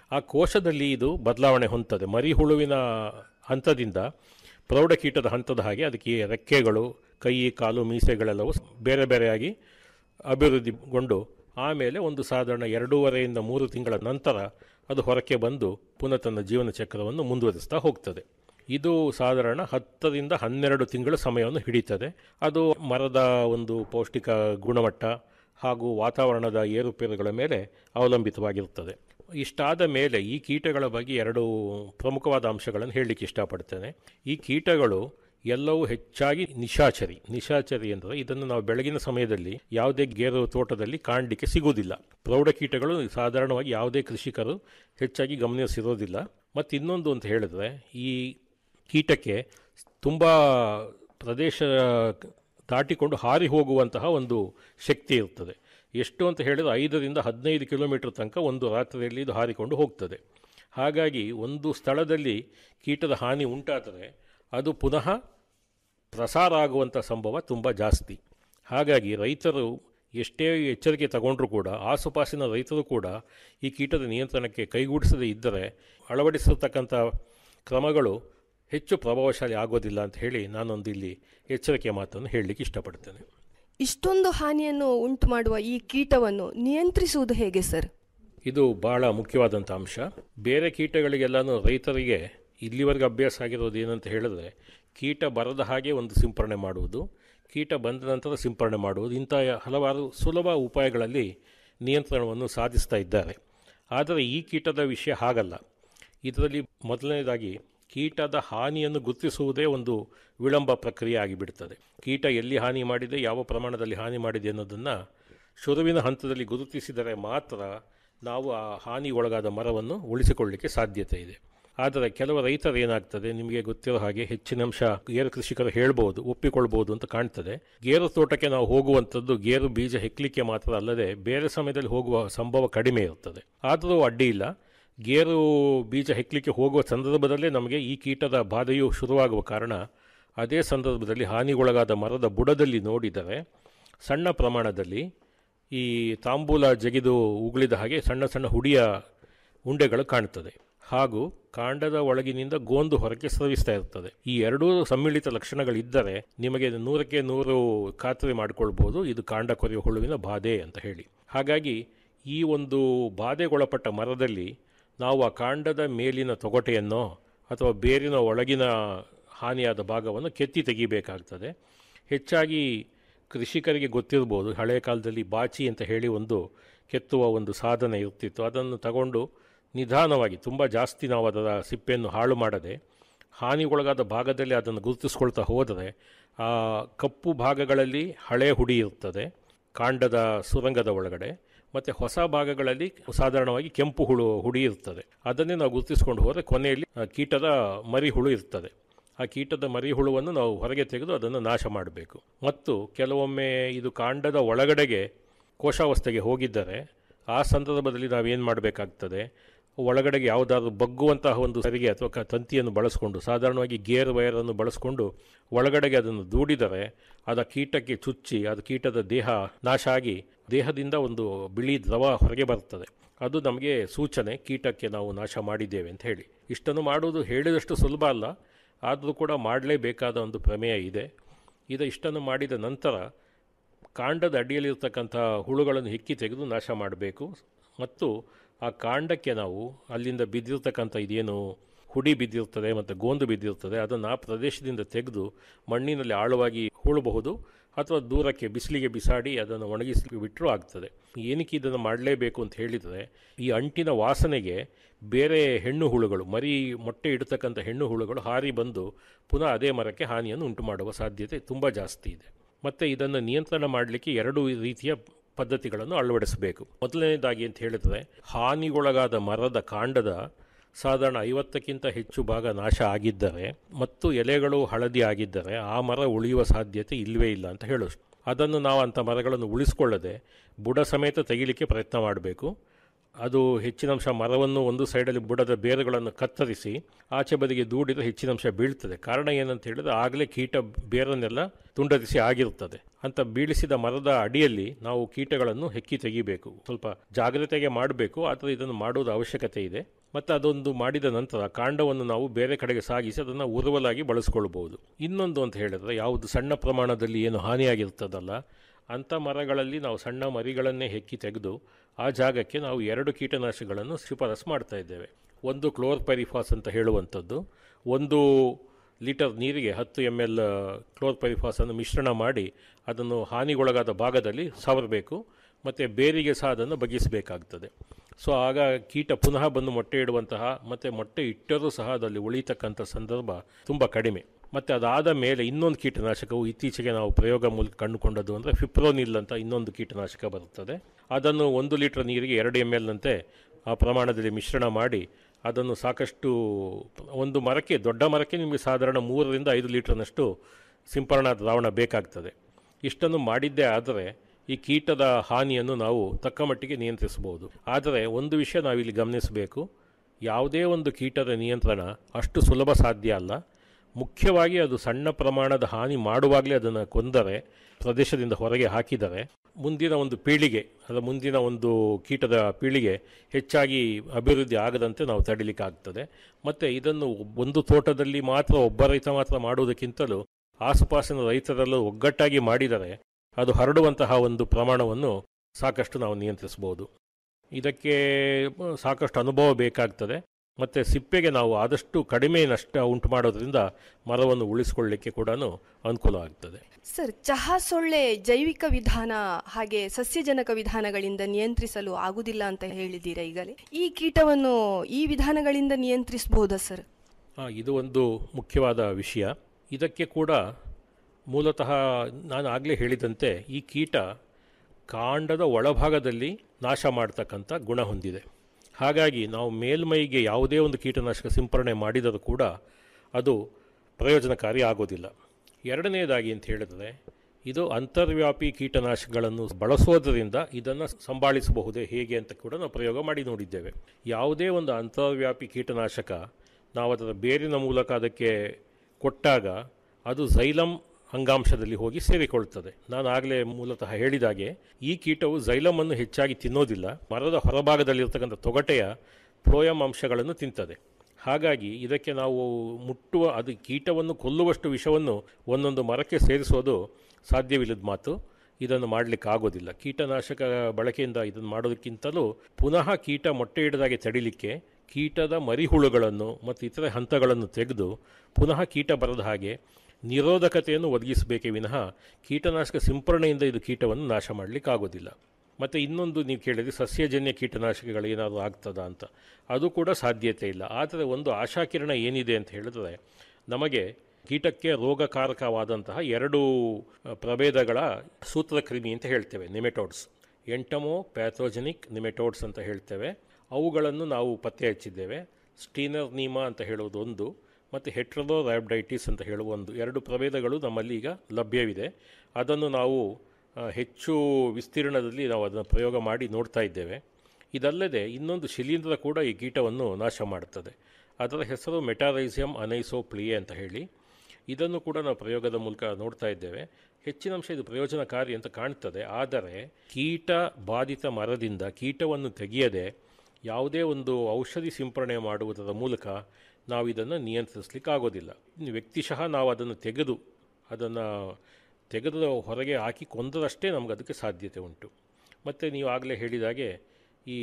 ಆ ಕೋಶದಲ್ಲಿ ಇದು ಬದಲಾವಣೆ ಹೊಂದುತ್ತದೆ ಮರಿ ಹುಳುವಿನ ಹಂತದಿಂದ ಪ್ರೌಢಕೀಟದ ಹಂತದ ಹಾಗೆ ಅದಕ್ಕೆ ಈ ರೆಕ್ಕೆಗಳು ಕೈ ಕಾಲು ಮೀಸೆಗಳೆಲ್ಲವೂ ಬೇರೆ ಬೇರೆಯಾಗಿ ಅಭಿವೃದ್ಧಿಗೊಂಡು ಆಮೇಲೆ ಒಂದು ಸಾಧಾರಣ ಎರಡೂವರೆಯಿಂದ ಮೂರು ತಿಂಗಳ ನಂತರ ಅದು ಹೊರಕ್ಕೆ ಬಂದು ಪುನಃ ತನ್ನ ಜೀವನ ಚಕ್ರವನ್ನು ಮುಂದುವರಿಸ್ತಾ ಹೋಗ್ತದೆ ಇದು ಸಾಧಾರಣ ಹತ್ತರಿಂದ ಹನ್ನೆರಡು ತಿಂಗಳ ಸಮಯವನ್ನು ಹಿಡಿತದೆ ಅದು ಮರದ ಒಂದು ಪೌಷ್ಟಿಕ ಗುಣಮಟ್ಟ ಹಾಗೂ ವಾತಾವರಣದ ಏರುಪೇರುಗಳ ಮೇಲೆ ಅವಲಂಬಿತವಾಗಿರುತ್ತದೆ ಇಷ್ಟಾದ ಮೇಲೆ ಈ ಕೀಟಗಳ ಬಗ್ಗೆ ಎರಡು ಪ್ರಮುಖವಾದ ಅಂಶಗಳನ್ನು ಹೇಳಲಿಕ್ಕೆ ಇಷ್ಟಪಡ್ತೇನೆ ಈ ಕೀಟಗಳು ಎಲ್ಲವೂ ಹೆಚ್ಚಾಗಿ ನಿಶಾಚರಿ ನಿಶಾಚರಿ ಅಂದರೆ ಇದನ್ನು ನಾವು ಬೆಳಗಿನ ಸಮಯದಲ್ಲಿ ಯಾವುದೇ ಗೇರು ತೋಟದಲ್ಲಿ ಕಾಣಲಿಕ್ಕೆ ಸಿಗುವುದಿಲ್ಲ ಪ್ರೌಢ ಕೀಟಗಳು ಸಾಧಾರಣವಾಗಿ ಯಾವುದೇ ಕೃಷಿಕರು ಹೆಚ್ಚಾಗಿ ಗಮನಿಸಿರೋದಿಲ್ಲ ಮತ್ತು ಇನ್ನೊಂದು ಅಂತ ಹೇಳಿದ್ರೆ ಈ ಕೀಟಕ್ಕೆ ತುಂಬ ಪ್ರದೇಶ ದಾಟಿಕೊಂಡು ಹಾರಿ ಹೋಗುವಂತಹ ಒಂದು ಶಕ್ತಿ ಇರ್ತದೆ ಎಷ್ಟು ಅಂತ ಹೇಳಿದ್ರೆ ಐದರಿಂದ ಹದಿನೈದು ಕಿಲೋಮೀಟರ್ ತನಕ ಒಂದು ರಾತ್ರಿಯಲ್ಲಿ ಇದು ಹಾರಿಕೊಂಡು ಹೋಗ್ತದೆ ಹಾಗಾಗಿ ಒಂದು ಸ್ಥಳದಲ್ಲಿ ಕೀಟದ ಹಾನಿ ಉಂಟಾದರೆ ಅದು ಪುನಃ ಪ್ರಸಾರ ಆಗುವಂಥ ಸಂಭವ ತುಂಬ ಜಾಸ್ತಿ ಹಾಗಾಗಿ ರೈತರು ಎಷ್ಟೇ ಎಚ್ಚರಿಕೆ ತಗೊಂಡ್ರೂ ಕೂಡ ಆಸುಪಾಸಿನ ರೈತರು ಕೂಡ ಈ ಕೀಟದ ನಿಯಂತ್ರಣಕ್ಕೆ ಕೈಗೂಡಿಸದೇ ಇದ್ದರೆ ಅಳವಡಿಸಿರ್ತಕ್ಕಂಥ ಕ್ರಮಗಳು ಹೆಚ್ಚು ಪ್ರಭಾವಶಾಲಿ ಆಗೋದಿಲ್ಲ ಅಂತ ಹೇಳಿ ನಾನೊಂದು ಇಲ್ಲಿ ಎಚ್ಚರಿಕೆ ಮಾತನ್ನು ಹೇಳಲಿಕ್ಕೆ ಇಷ್ಟಪಡ್ತೇನೆ ಇಷ್ಟೊಂದು ಹಾನಿಯನ್ನು ಉಂಟು ಮಾಡುವ ಈ ಕೀಟವನ್ನು ನಿಯಂತ್ರಿಸುವುದು ಹೇಗೆ ಸರ್ ಇದು ಬಹಳ ಮುಖ್ಯವಾದಂಥ ಅಂಶ ಬೇರೆ ಕೀಟಗಳಿಗೆಲ್ಲನೂ ರೈತರಿಗೆ ಇಲ್ಲಿವರೆಗೆ ಅಭ್ಯಾಸ ಆಗಿರೋದು ಏನಂತ ಹೇಳಿದ್ರೆ ಕೀಟ ಬರದ ಹಾಗೆ ಒಂದು ಸಿಂಪರಣೆ ಮಾಡುವುದು ಕೀಟ ಬಂದ ನಂತರ ಸಿಂಪರಣೆ ಮಾಡುವುದು ಇಂಥ ಹಲವಾರು ಸುಲಭ ಉಪಾಯಗಳಲ್ಲಿ ನಿಯಂತ್ರಣವನ್ನು ಸಾಧಿಸ್ತಾ ಇದ್ದಾರೆ ಆದರೆ ಈ ಕೀಟದ ವಿಷಯ ಹಾಗಲ್ಲ ಇದರಲ್ಲಿ ಮೊದಲನೇದಾಗಿ ಕೀಟದ ಹಾನಿಯನ್ನು ಗುರುತಿಸುವುದೇ ಒಂದು ವಿಳಂಬ ಪ್ರಕ್ರಿಯೆ ಆಗಿಬಿಡ್ತದೆ ಕೀಟ ಎಲ್ಲಿ ಹಾನಿ ಮಾಡಿದೆ ಯಾವ ಪ್ರಮಾಣದಲ್ಲಿ ಹಾನಿ ಮಾಡಿದೆ ಅನ್ನೋದನ್ನು ಶುರುವಿನ ಹಂತದಲ್ಲಿ ಗುರುತಿಸಿದರೆ ಮಾತ್ರ ನಾವು ಆ ಹಾನಿ ಒಳಗಾದ ಮರವನ್ನು ಉಳಿಸಿಕೊಳ್ಳಲಿಕ್ಕೆ ಸಾಧ್ಯತೆ ಇದೆ ಆದರೆ ಕೆಲವು ರೈತರು ಏನಾಗ್ತದೆ ನಿಮಗೆ ಗೊತ್ತಿರೋ ಹಾಗೆ ಹೆಚ್ಚಿನ ಅಂಶ ಗೇರು ಕೃಷಿಕರು ಹೇಳ್ಬೋದು ಒಪ್ಪಿಕೊಳ್ಬೋದು ಅಂತ ಕಾಣ್ತದೆ ಗೇರು ತೋಟಕ್ಕೆ ನಾವು ಹೋಗುವಂಥದ್ದು ಗೇರು ಬೀಜ ಹೆಕ್ಕಲಿಕ್ಕೆ ಮಾತ್ರ ಅಲ್ಲದೆ ಬೇರೆ ಸಮಯದಲ್ಲಿ ಹೋಗುವ ಸಂಭವ ಕಡಿಮೆ ಇರ್ತದೆ ಆದರೂ ಅಡ್ಡಿ ಇಲ್ಲ ಗೇರು ಬೀಜ ಹೆಕ್ಕಲಿಕ್ಕೆ ಹೋಗುವ ಸಂದರ್ಭದಲ್ಲೇ ನಮಗೆ ಈ ಕೀಟದ ಬಾಧೆಯು ಶುರುವಾಗುವ ಕಾರಣ ಅದೇ ಸಂದರ್ಭದಲ್ಲಿ ಹಾನಿಗೊಳಗಾದ ಮರದ ಬುಡದಲ್ಲಿ ನೋಡಿದರೆ ಸಣ್ಣ ಪ್ರಮಾಣದಲ್ಲಿ ಈ ತಾಂಬೂಲ ಜಗಿದು ಉಗುಳಿದ ಹಾಗೆ ಸಣ್ಣ ಸಣ್ಣ ಹುಡಿಯ ಉಂಡೆಗಳು ಕಾಣ್ತದೆ ಹಾಗೂ ಕಾಂಡದ ಒಳಗಿನಿಂದ ಗೋಂದು ಹೊರಕ್ಕೆ ಸ್ರವಿಸ್ತಾ ಇರ್ತದೆ ಈ ಎರಡೂ ಸಮ್ಮಿಳಿತ ಲಕ್ಷಣಗಳಿದ್ದರೆ ನಿಮಗೆ ನೂರಕ್ಕೆ ನೂರು ಖಾತರಿ ಮಾಡಿಕೊಳ್ಬೋದು ಇದು ಕಾಂಡ ಕೊರೆಯುವ ಹುಳುವಿನ ಬಾಧೆ ಅಂತ ಹೇಳಿ ಹಾಗಾಗಿ ಈ ಒಂದು ಬಾಧೆಗೊಳಪಟ್ಟ ಮರದಲ್ಲಿ ನಾವು ಆ ಕಾಂಡದ ಮೇಲಿನ ತೊಗಟೆಯನ್ನೋ ಅಥವಾ ಬೇರಿನ ಒಳಗಿನ ಹಾನಿಯಾದ ಭಾಗವನ್ನು ಕೆತ್ತಿ ತೆಗಿಬೇಕಾಗ್ತದೆ ಹೆಚ್ಚಾಗಿ ಕೃಷಿಕರಿಗೆ ಗೊತ್ತಿರ್ಬೋದು ಹಳೆಯ ಕಾಲದಲ್ಲಿ ಬಾಚಿ ಅಂತ ಹೇಳಿ ಒಂದು ಕೆತ್ತುವ ಒಂದು ಸಾಧನ ಇರ್ತಿತ್ತು ಅದನ್ನು ತಗೊಂಡು ನಿಧಾನವಾಗಿ ತುಂಬ ಜಾಸ್ತಿ ನಾವು ಅದರ ಸಿಪ್ಪೆಯನ್ನು ಹಾಳು ಮಾಡದೆ ಹಾನಿಗೊಳಗಾದ ಭಾಗದಲ್ಲಿ ಅದನ್ನು ಗುರುತಿಸ್ಕೊಳ್ತಾ ಹೋದರೆ ಆ ಕಪ್ಪು ಭಾಗಗಳಲ್ಲಿ ಹಳೆ ಹುಡಿ ಇರ್ತದೆ ಕಾಂಡದ ಸುರಂಗದ ಒಳಗಡೆ ಮತ್ತು ಹೊಸ ಭಾಗಗಳಲ್ಲಿ ಸಾಧಾರಣವಾಗಿ ಕೆಂಪು ಹುಳು ಹುಡಿ ಇರ್ತದೆ ಅದನ್ನೇ ನಾವು ಗುರುತಿಸ್ಕೊಂಡು ಹೋದರೆ ಕೊನೆಯಲ್ಲಿ ಆ ಕೀಟದ ಮರಿ ಹುಳು ಇರ್ತದೆ ಆ ಕೀಟದ ಮರಿ ಹುಳುವನ್ನು ನಾವು ಹೊರಗೆ ತೆಗೆದು ಅದನ್ನು ನಾಶ ಮಾಡಬೇಕು ಮತ್ತು ಕೆಲವೊಮ್ಮೆ ಇದು ಕಾಂಡದ ಒಳಗಡೆಗೆ ಕೋಶಾವಸ್ಥೆಗೆ ಹೋಗಿದ್ದರೆ ಆ ಸಂದರ್ಭದಲ್ಲಿ ನಾವೇನು ಮಾಡಬೇಕಾಗ್ತದೆ ಒಳಗಡೆಗೆ ಯಾವುದಾದ್ರೂ ಬಗ್ಗುವಂತಹ ಒಂದು ಸರಿಗೆ ಅಥವಾ ಕ ತಂತಿಯನ್ನು ಬಳಸಿಕೊಂಡು ಸಾಧಾರಣವಾಗಿ ಗೇರ್ ವೈರನ್ನು ಬಳಸಿಕೊಂಡು ಒಳಗಡೆಗೆ ಅದನ್ನು ದೂಡಿದರೆ ಅದ ಕೀಟಕ್ಕೆ ಚುಚ್ಚಿ ಅದು ಕೀಟದ ದೇಹ ನಾಶ ಆಗಿ ದೇಹದಿಂದ ಒಂದು ಬಿಳಿ ದ್ರವ ಹೊರಗೆ ಬರ್ತದೆ ಅದು ನಮಗೆ ಸೂಚನೆ ಕೀಟಕ್ಕೆ ನಾವು ನಾಶ ಮಾಡಿದ್ದೇವೆ ಅಂತ ಹೇಳಿ ಇಷ್ಟನ್ನು ಮಾಡುವುದು ಹೇಳಿದಷ್ಟು ಸುಲಭ ಅಲ್ಲ ಆದರೂ ಕೂಡ ಮಾಡಲೇಬೇಕಾದ ಒಂದು ಪ್ರಮೇಯ ಇದೆ ಇದು ಇಷ್ಟನ್ನು ಮಾಡಿದ ನಂತರ ಕಾಂಡದ ಅಡಿಯಲ್ಲಿರ್ತಕ್ಕಂಥ ಹುಳುಗಳನ್ನು ಹೆಕ್ಕಿ ತೆಗೆದು ನಾಶ ಮಾಡಬೇಕು ಮತ್ತು ಆ ಕಾಂಡಕ್ಕೆ ನಾವು ಅಲ್ಲಿಂದ ಬಿದ್ದಿರ್ತಕ್ಕಂಥ ಇದೇನು ಹುಡಿ ಬಿದ್ದಿರ್ತದೆ ಮತ್ತು ಗೋಂದು ಬಿದ್ದಿರ್ತದೆ ಅದನ್ನು ಆ ಪ್ರದೇಶದಿಂದ ತೆಗೆದು ಮಣ್ಣಿನಲ್ಲಿ ಆಳವಾಗಿ ಹೂಳಬಹುದು ಅಥವಾ ದೂರಕ್ಕೆ ಬಿಸಿಲಿಗೆ ಬಿಸಾಡಿ ಅದನ್ನು ಒಣಗಿಸಿ ಬಿಟ್ಟರೂ ಆಗ್ತದೆ ಏನಕ್ಕೆ ಇದನ್ನು ಮಾಡಲೇಬೇಕು ಅಂತ ಹೇಳಿದರೆ ಈ ಅಂಟಿನ ವಾಸನೆಗೆ ಬೇರೆ ಹೆಣ್ಣು ಹುಳುಗಳು ಮರಿ ಮೊಟ್ಟೆ ಇಡ್ತಕ್ಕಂಥ ಹೆಣ್ಣು ಹುಳುಗಳು ಹಾರಿ ಬಂದು ಪುನಃ ಅದೇ ಮರಕ್ಕೆ ಹಾನಿಯನ್ನು ಉಂಟು ಮಾಡುವ ಸಾಧ್ಯತೆ ತುಂಬ ಜಾಸ್ತಿ ಇದೆ ಮತ್ತು ಇದನ್ನು ನಿಯಂತ್ರಣ ಮಾಡಲಿಕ್ಕೆ ಎರಡು ರೀತಿಯ ಪದ್ಧತಿಗಳನ್ನು ಅಳವಡಿಸಬೇಕು ಮೊದಲನೇದಾಗಿ ಅಂತ ಹೇಳಿದರೆ ಹಾನಿಗೊಳಗಾದ ಮರದ ಕಾಂಡದ ಸಾಧಾರಣ ಐವತ್ತಕ್ಕಿಂತ ಹೆಚ್ಚು ಭಾಗ ನಾಶ ಆಗಿದ್ದರೆ ಮತ್ತು ಎಲೆಗಳು ಹಳದಿ ಆಗಿದ್ದರೆ ಆ ಮರ ಉಳಿಯುವ ಸಾಧ್ಯತೆ ಇಲ್ಲವೇ ಇಲ್ಲ ಅಂತ ಹೇಳೋಷ್ಟು ಅದನ್ನು ನಾವು ಅಂಥ ಮರಗಳನ್ನು ಉಳಿಸ್ಕೊಳ್ಳದೆ ಬುಡ ಸಮೇತ ತೆಗಿಲಿಕ್ಕೆ ಪ್ರಯತ್ನ ಮಾಡಬೇಕು ಅದು ಹೆಚ್ಚಿನಂಶ ಮರವನ್ನು ಒಂದು ಸೈಡಲ್ಲಿ ಬುಡದ ಬೇರುಗಳನ್ನು ಕತ್ತರಿಸಿ ಆಚೆ ಬದಿಗೆ ದೂಡಿದ್ರೆ ಹೆಚ್ಚಿನಂಶ ಬೀಳ್ತದೆ ಕಾರಣ ಏನಂತ ಹೇಳಿದ್ರೆ ಆಗಲೇ ಕೀಟ ಬೇರನ್ನೆಲ್ಲ ತುಂಡರಿಸಿ ಆಗಿರುತ್ತದೆ ಅಂತ ಬೀಳಿಸಿದ ಮರದ ಅಡಿಯಲ್ಲಿ ನಾವು ಕೀಟಗಳನ್ನು ಹೆಕ್ಕಿ ತೆಗಿಬೇಕು ಸ್ವಲ್ಪ ಜಾಗ್ರತೆಗೆ ಮಾಡಬೇಕು ಆದರೆ ಇದನ್ನು ಮಾಡುವುದ ಅವಶ್ಯಕತೆ ಇದೆ ಮತ್ತು ಅದೊಂದು ಮಾಡಿದ ನಂತರ ಕಾಂಡವನ್ನು ನಾವು ಬೇರೆ ಕಡೆಗೆ ಸಾಗಿಸಿ ಅದನ್ನು ಉರುವಲಾಗಿ ಬಳಸ್ಕೊಳ್ಬಹುದು ಇನ್ನೊಂದು ಅಂತ ಹೇಳಿದ್ರೆ ಯಾವುದು ಸಣ್ಣ ಪ್ರಮಾಣದಲ್ಲಿ ಏನು ಹಾನಿಯಾಗಿರ್ತದಲ್ಲ ಅಂಥ ಮರಗಳಲ್ಲಿ ನಾವು ಸಣ್ಣ ಮರಿಗಳನ್ನೇ ಹೆಕ್ಕಿ ತೆಗೆದು ಆ ಜಾಗಕ್ಕೆ ನಾವು ಎರಡು ಕೀಟನಾಶಕಗಳನ್ನು ಶಿಫಾರಸು ಮಾಡ್ತಾ ಇದ್ದೇವೆ ಒಂದು ಕ್ಲೋರ್ಪೈರಿಫಾಸ್ ಅಂತ ಹೇಳುವಂಥದ್ದು ಒಂದು ಲೀಟರ್ ನೀರಿಗೆ ಹತ್ತು ಎಮ್ ಎಲ್ ಕ್ಲೋರ್ಪೈರಿಫಾಸನ್ನು ಮಿಶ್ರಣ ಮಾಡಿ ಅದನ್ನು ಹಾನಿಗೊಳಗಾದ ಭಾಗದಲ್ಲಿ ಸವರಬೇಕು ಮತ್ತು ಬೇರಿಗೆ ಸಹ ಅದನ್ನು ಬಗ್ಗಿಸಬೇಕಾಗ್ತದೆ ಸೊ ಆಗ ಕೀಟ ಪುನಃ ಬಂದು ಮೊಟ್ಟೆ ಇಡುವಂತಹ ಮತ್ತು ಮೊಟ್ಟೆ ಇಟ್ಟರೂ ಸಹ ಅದರಲ್ಲಿ ಉಳಿತಕ್ಕಂಥ ಸಂದರ್ಭ ತುಂಬ ಕಡಿಮೆ ಮತ್ತು ಅದಾದ ಮೇಲೆ ಇನ್ನೊಂದು ಕೀಟನಾಶಕವು ಇತ್ತೀಚೆಗೆ ನಾವು ಪ್ರಯೋಗ ಮೂಲಕ ಕಂಡುಕೊಂಡದ್ದು ಅಂದರೆ ಫಿಪ್ರೋನಿಲ್ ಅಂತ ಇನ್ನೊಂದು ಕೀಟನಾಶಕ ಬರುತ್ತದೆ ಅದನ್ನು ಒಂದು ಲೀಟರ್ ನೀರಿಗೆ ಎರಡು ಎಮ್ ಎಲ್ನಂತೆ ಆ ಪ್ರಮಾಣದಲ್ಲಿ ಮಿಶ್ರಣ ಮಾಡಿ ಅದನ್ನು ಸಾಕಷ್ಟು ಒಂದು ಮರಕ್ಕೆ ದೊಡ್ಡ ಮರಕ್ಕೆ ನಿಮಗೆ ಸಾಧಾರಣ ಮೂರರಿಂದ ಐದು ಲೀಟರ್ನಷ್ಟು ಸಿಂಪರಣಾ ದ್ರಾವಣ ಬೇಕಾಗ್ತದೆ ಇಷ್ಟನ್ನು ಮಾಡಿದ್ದೇ ಆದರೆ ಈ ಕೀಟದ ಹಾನಿಯನ್ನು ನಾವು ತಕ್ಕ ಮಟ್ಟಿಗೆ ನಿಯಂತ್ರಿಸಬಹುದು ಆದರೆ ಒಂದು ವಿಷಯ ನಾವಿಲ್ಲಿ ಗಮನಿಸಬೇಕು ಯಾವುದೇ ಒಂದು ಕೀಟದ ನಿಯಂತ್ರಣ ಅಷ್ಟು ಸುಲಭ ಸಾಧ್ಯ ಅಲ್ಲ ಮುಖ್ಯವಾಗಿ ಅದು ಸಣ್ಣ ಪ್ರಮಾಣದ ಹಾನಿ ಮಾಡುವಾಗಲೇ ಅದನ್ನು ಕೊಂದರೆ ಪ್ರದೇಶದಿಂದ ಹೊರಗೆ ಹಾಕಿದರೆ ಮುಂದಿನ ಒಂದು ಪೀಳಿಗೆ ಅದರ ಮುಂದಿನ ಒಂದು ಕೀಟದ ಪೀಳಿಗೆ ಹೆಚ್ಚಾಗಿ ಅಭಿವೃದ್ಧಿ ಆಗದಂತೆ ನಾವು ತಡಿಲಿಕ್ಕಾಗ್ತದೆ ಮತ್ತು ಇದನ್ನು ಒಂದು ತೋಟದಲ್ಲಿ ಮಾತ್ರ ಒಬ್ಬ ರೈತ ಮಾತ್ರ ಮಾಡುವುದಕ್ಕಿಂತಲೂ ಆಸುಪಾಸಿನ ರೈತರೆಲ್ಲೂ ಒಗ್ಗಟ್ಟಾಗಿ ಮಾಡಿದರೆ ಅದು ಹರಡುವಂತಹ ಒಂದು ಪ್ರಮಾಣವನ್ನು ಸಾಕಷ್ಟು ನಾವು ನಿಯಂತ್ರಿಸಬಹುದು ಇದಕ್ಕೆ ಸಾಕಷ್ಟು ಅನುಭವ ಬೇಕಾಗ್ತದೆ ಮತ್ತು ಸಿಪ್ಪೆಗೆ ನಾವು ಆದಷ್ಟು ಕಡಿಮೆ ನಷ್ಟ ಉಂಟು ಮಾಡೋದ್ರಿಂದ ಮರವನ್ನು ಉಳಿಸಿಕೊಳ್ಳಲಿಕ್ಕೆ ಕೂಡ ಅನುಕೂಲ ಆಗ್ತದೆ ಸರ್ ಚಹಾ ಸೊಳ್ಳೆ ಜೈವಿಕ ವಿಧಾನ ಹಾಗೆ ಸಸ್ಯಜನಕ ವಿಧಾನಗಳಿಂದ ನಿಯಂತ್ರಿಸಲು ಆಗುದಿಲ್ಲ ಅಂತ ಹೇಳಿದ್ದೀರಾ ಈಗಲೇ ಈ ಕೀಟವನ್ನು ಈ ವಿಧಾನಗಳಿಂದ ನಿಯಂತ್ರಿಸಬಹುದಾ ಸರ್ ಹಾಂ ಇದು ಒಂದು ಮುಖ್ಯವಾದ ವಿಷಯ ಇದಕ್ಕೆ ಕೂಡ ಮೂಲತಃ ನಾನು ಆಗಲೇ ಹೇಳಿದಂತೆ ಈ ಕೀಟ ಕಾಂಡದ ಒಳಭಾಗದಲ್ಲಿ ನಾಶ ಮಾಡ್ತಕ್ಕಂಥ ಗುಣ ಹೊಂದಿದೆ ಹಾಗಾಗಿ ನಾವು ಮೇಲ್ಮೈಗೆ ಯಾವುದೇ ಒಂದು ಕೀಟನಾಶಕ ಸಿಂಪರಣೆ ಮಾಡಿದರೂ ಕೂಡ ಅದು ಪ್ರಯೋಜನಕಾರಿ ಆಗೋದಿಲ್ಲ ಎರಡನೆಯದಾಗಿ ಅಂತ ಹೇಳಿದರೆ ಇದು ಅಂತರ್ವ್ಯಾಪಿ ಕೀಟನಾಶಕಗಳನ್ನು ಬಳಸೋದರಿಂದ ಇದನ್ನು ಸಂಭಾಳಿಸಬಹುದೇ ಹೇಗೆ ಅಂತ ಕೂಡ ನಾವು ಪ್ರಯೋಗ ಮಾಡಿ ನೋಡಿದ್ದೇವೆ ಯಾವುದೇ ಒಂದು ಅಂತರ್ವ್ಯಾಪಿ ಕೀಟನಾಶಕ ನಾವು ಅದರ ಬೇರಿನ ಮೂಲಕ ಅದಕ್ಕೆ ಕೊಟ್ಟಾಗ ಅದು ಝೈಲಮ್ ಅಂಗಾಂಶದಲ್ಲಿ ಹೋಗಿ ಸೇರಿಕೊಳ್ತದೆ ನಾನು ಆಗಲೇ ಮೂಲತಃ ಹೇಳಿದಾಗೆ ಈ ಕೀಟವು ಝೈಲಮನ್ನು ಹೆಚ್ಚಾಗಿ ತಿನ್ನೋದಿಲ್ಲ ಮರದ ಹೊರಭಾಗದಲ್ಲಿರ್ತಕ್ಕಂಥ ತೊಗಟೆಯ ಫ್ಲೋಯಮ್ ಅಂಶಗಳನ್ನು ತಿಂತದೆ ಹಾಗಾಗಿ ಇದಕ್ಕೆ ನಾವು ಮುಟ್ಟುವ ಅದು ಕೀಟವನ್ನು ಕೊಲ್ಲುವಷ್ಟು ವಿಷವನ್ನು ಒಂದೊಂದು ಮರಕ್ಕೆ ಸೇರಿಸೋದು ಸಾಧ್ಯವಿಲ್ಲದ ಮಾತು ಇದನ್ನು ಮಾಡಲಿಕ್ಕೆ ಆಗೋದಿಲ್ಲ ಕೀಟನಾಶಕ ಬಳಕೆಯಿಂದ ಇದನ್ನು ಮಾಡೋದಕ್ಕಿಂತಲೂ ಪುನಃ ಕೀಟ ಮೊಟ್ಟೆ ಇಡದಾಗೆ ತಡಿಲಿಕ್ಕೆ ಕೀಟದ ಮರಿಹುಳುಗಳನ್ನು ಮತ್ತು ಇತರೆ ಹಂತಗಳನ್ನು ತೆಗೆದು ಪುನಃ ಕೀಟ ಬರದ ಹಾಗೆ ನಿರೋಧಕತೆಯನ್ನು ಒದಗಿಸಬೇಕೇ ವಿನಃ ಕೀಟನಾಶಕ ಸಿಂಪರಣೆಯಿಂದ ಇದು ಕೀಟವನ್ನು ನಾಶ ಮಾಡಲಿಕ್ಕೆ ಆಗೋದಿಲ್ಲ ಮತ್ತು ಇನ್ನೊಂದು ನೀವು ಕೇಳಿದರೆ ಸಸ್ಯಜನ್ಯ ಕೀಟನಾಶಕಗಳು ಏನಾದರೂ ಆಗ್ತದಾ ಅಂತ ಅದು ಕೂಡ ಸಾಧ್ಯತೆ ಇಲ್ಲ ಆದರೆ ಒಂದು ಆಶಾಕಿರಣ ಏನಿದೆ ಅಂತ ಹೇಳಿದ್ರೆ ನಮಗೆ ಕೀಟಕ್ಕೆ ರೋಗಕಾರಕವಾದಂತಹ ಎರಡು ಅ, ಪ್ರಭೇದಗಳ ಸೂತ್ರಕ್ರಿಮಿ ಅಂತ ಹೇಳ್ತೇವೆ ನಿಮೆಟೋಡ್ಸ್ ಎಂಟಮೋ ಪ್ಯಾಥೋಜೆನಿಕ್ ನಿಮೆಟೋಡ್ಸ್ ಅಂತ ಹೇಳ್ತೇವೆ ಅವುಗಳನ್ನು ನಾವು ಪತ್ತೆ ಹಚ್ಚಿದ್ದೇವೆ ಸ್ಟೀನರ್ ನೀಮಾ ಅಂತ ಹೇಳುವುದು ಒಂದು ಮತ್ತು ಹೆಟ್ರಲೋ ರ್ಯಾಬ್ಡೈಟಿಸ್ ಅಂತ ಹೇಳುವ ಒಂದು ಎರಡು ಪ್ರಭೇದಗಳು ನಮ್ಮಲ್ಲಿ ಈಗ ಲಭ್ಯವಿದೆ ಅದನ್ನು ನಾವು ಆ, ಹೆಚ್ಚು ವಿಸ್ತೀರ್ಣದಲ್ಲಿ ನಾವು ಅದನ್ನು ಪ್ರಯೋಗ ಮಾಡಿ ನೋಡ್ತಾ ಇದ್ದೇವೆ ಇದಲ್ಲದೆ ಇನ್ನೊಂದು ಶಿಲೀಂಧ್ರ ಕೂಡ ಈ ಕೀಟವನ್ನು ನಾಶ ಮಾಡುತ್ತದೆ ಅದರ ಹೆಸರು ಮೆಟಾರೈಸಿಯಂ ಅನೈಸೋಪ್ಲಿಯೆ ಅಂತ ಹೇಳಿ ಇದನ್ನು ಕೂಡ ನಾವು ಪ್ರಯೋಗದ ಮೂಲಕ ನೋಡ್ತಾ ಇದ್ದೇವೆ ಹೆಚ್ಚಿನ ಅಂಶ ಇದು ಪ್ರಯೋಜನಕಾರಿ ಅಂತ ಕಾಣ್ತದೆ ಆದರೆ ಕೀಟ ಬಾಧಿತ ಮರದಿಂದ ಕೀಟವನ್ನು ತೆಗೆಯದೆ ಯಾವುದೇ ಒಂದು ಔಷಧಿ ಸಿಂಪರಣೆ ಮಾಡುವುದರ ಮೂಲಕ ನಾವು ಇದನ್ನು ನಿಯಂತ್ರಿಸಲಿಕ್ಕೆ ಆಗೋದಿಲ್ಲ ಇನ್ನು ವ್ಯಕ್ತಿಶಃ ನಾವು ಅದನ್ನು ತೆಗೆದು ಅದನ್ನು ತೆಗೆದು ಹೊರಗೆ ಹಾಕಿ ಕೊಂದರಷ್ಟೇ ನಮಗೆ ಅದಕ್ಕೆ ಸಾಧ್ಯತೆ ಉಂಟು ಮತ್ತು ನೀವು ಆಗಲೇ ಹೇಳಿದಾಗೆ ಈ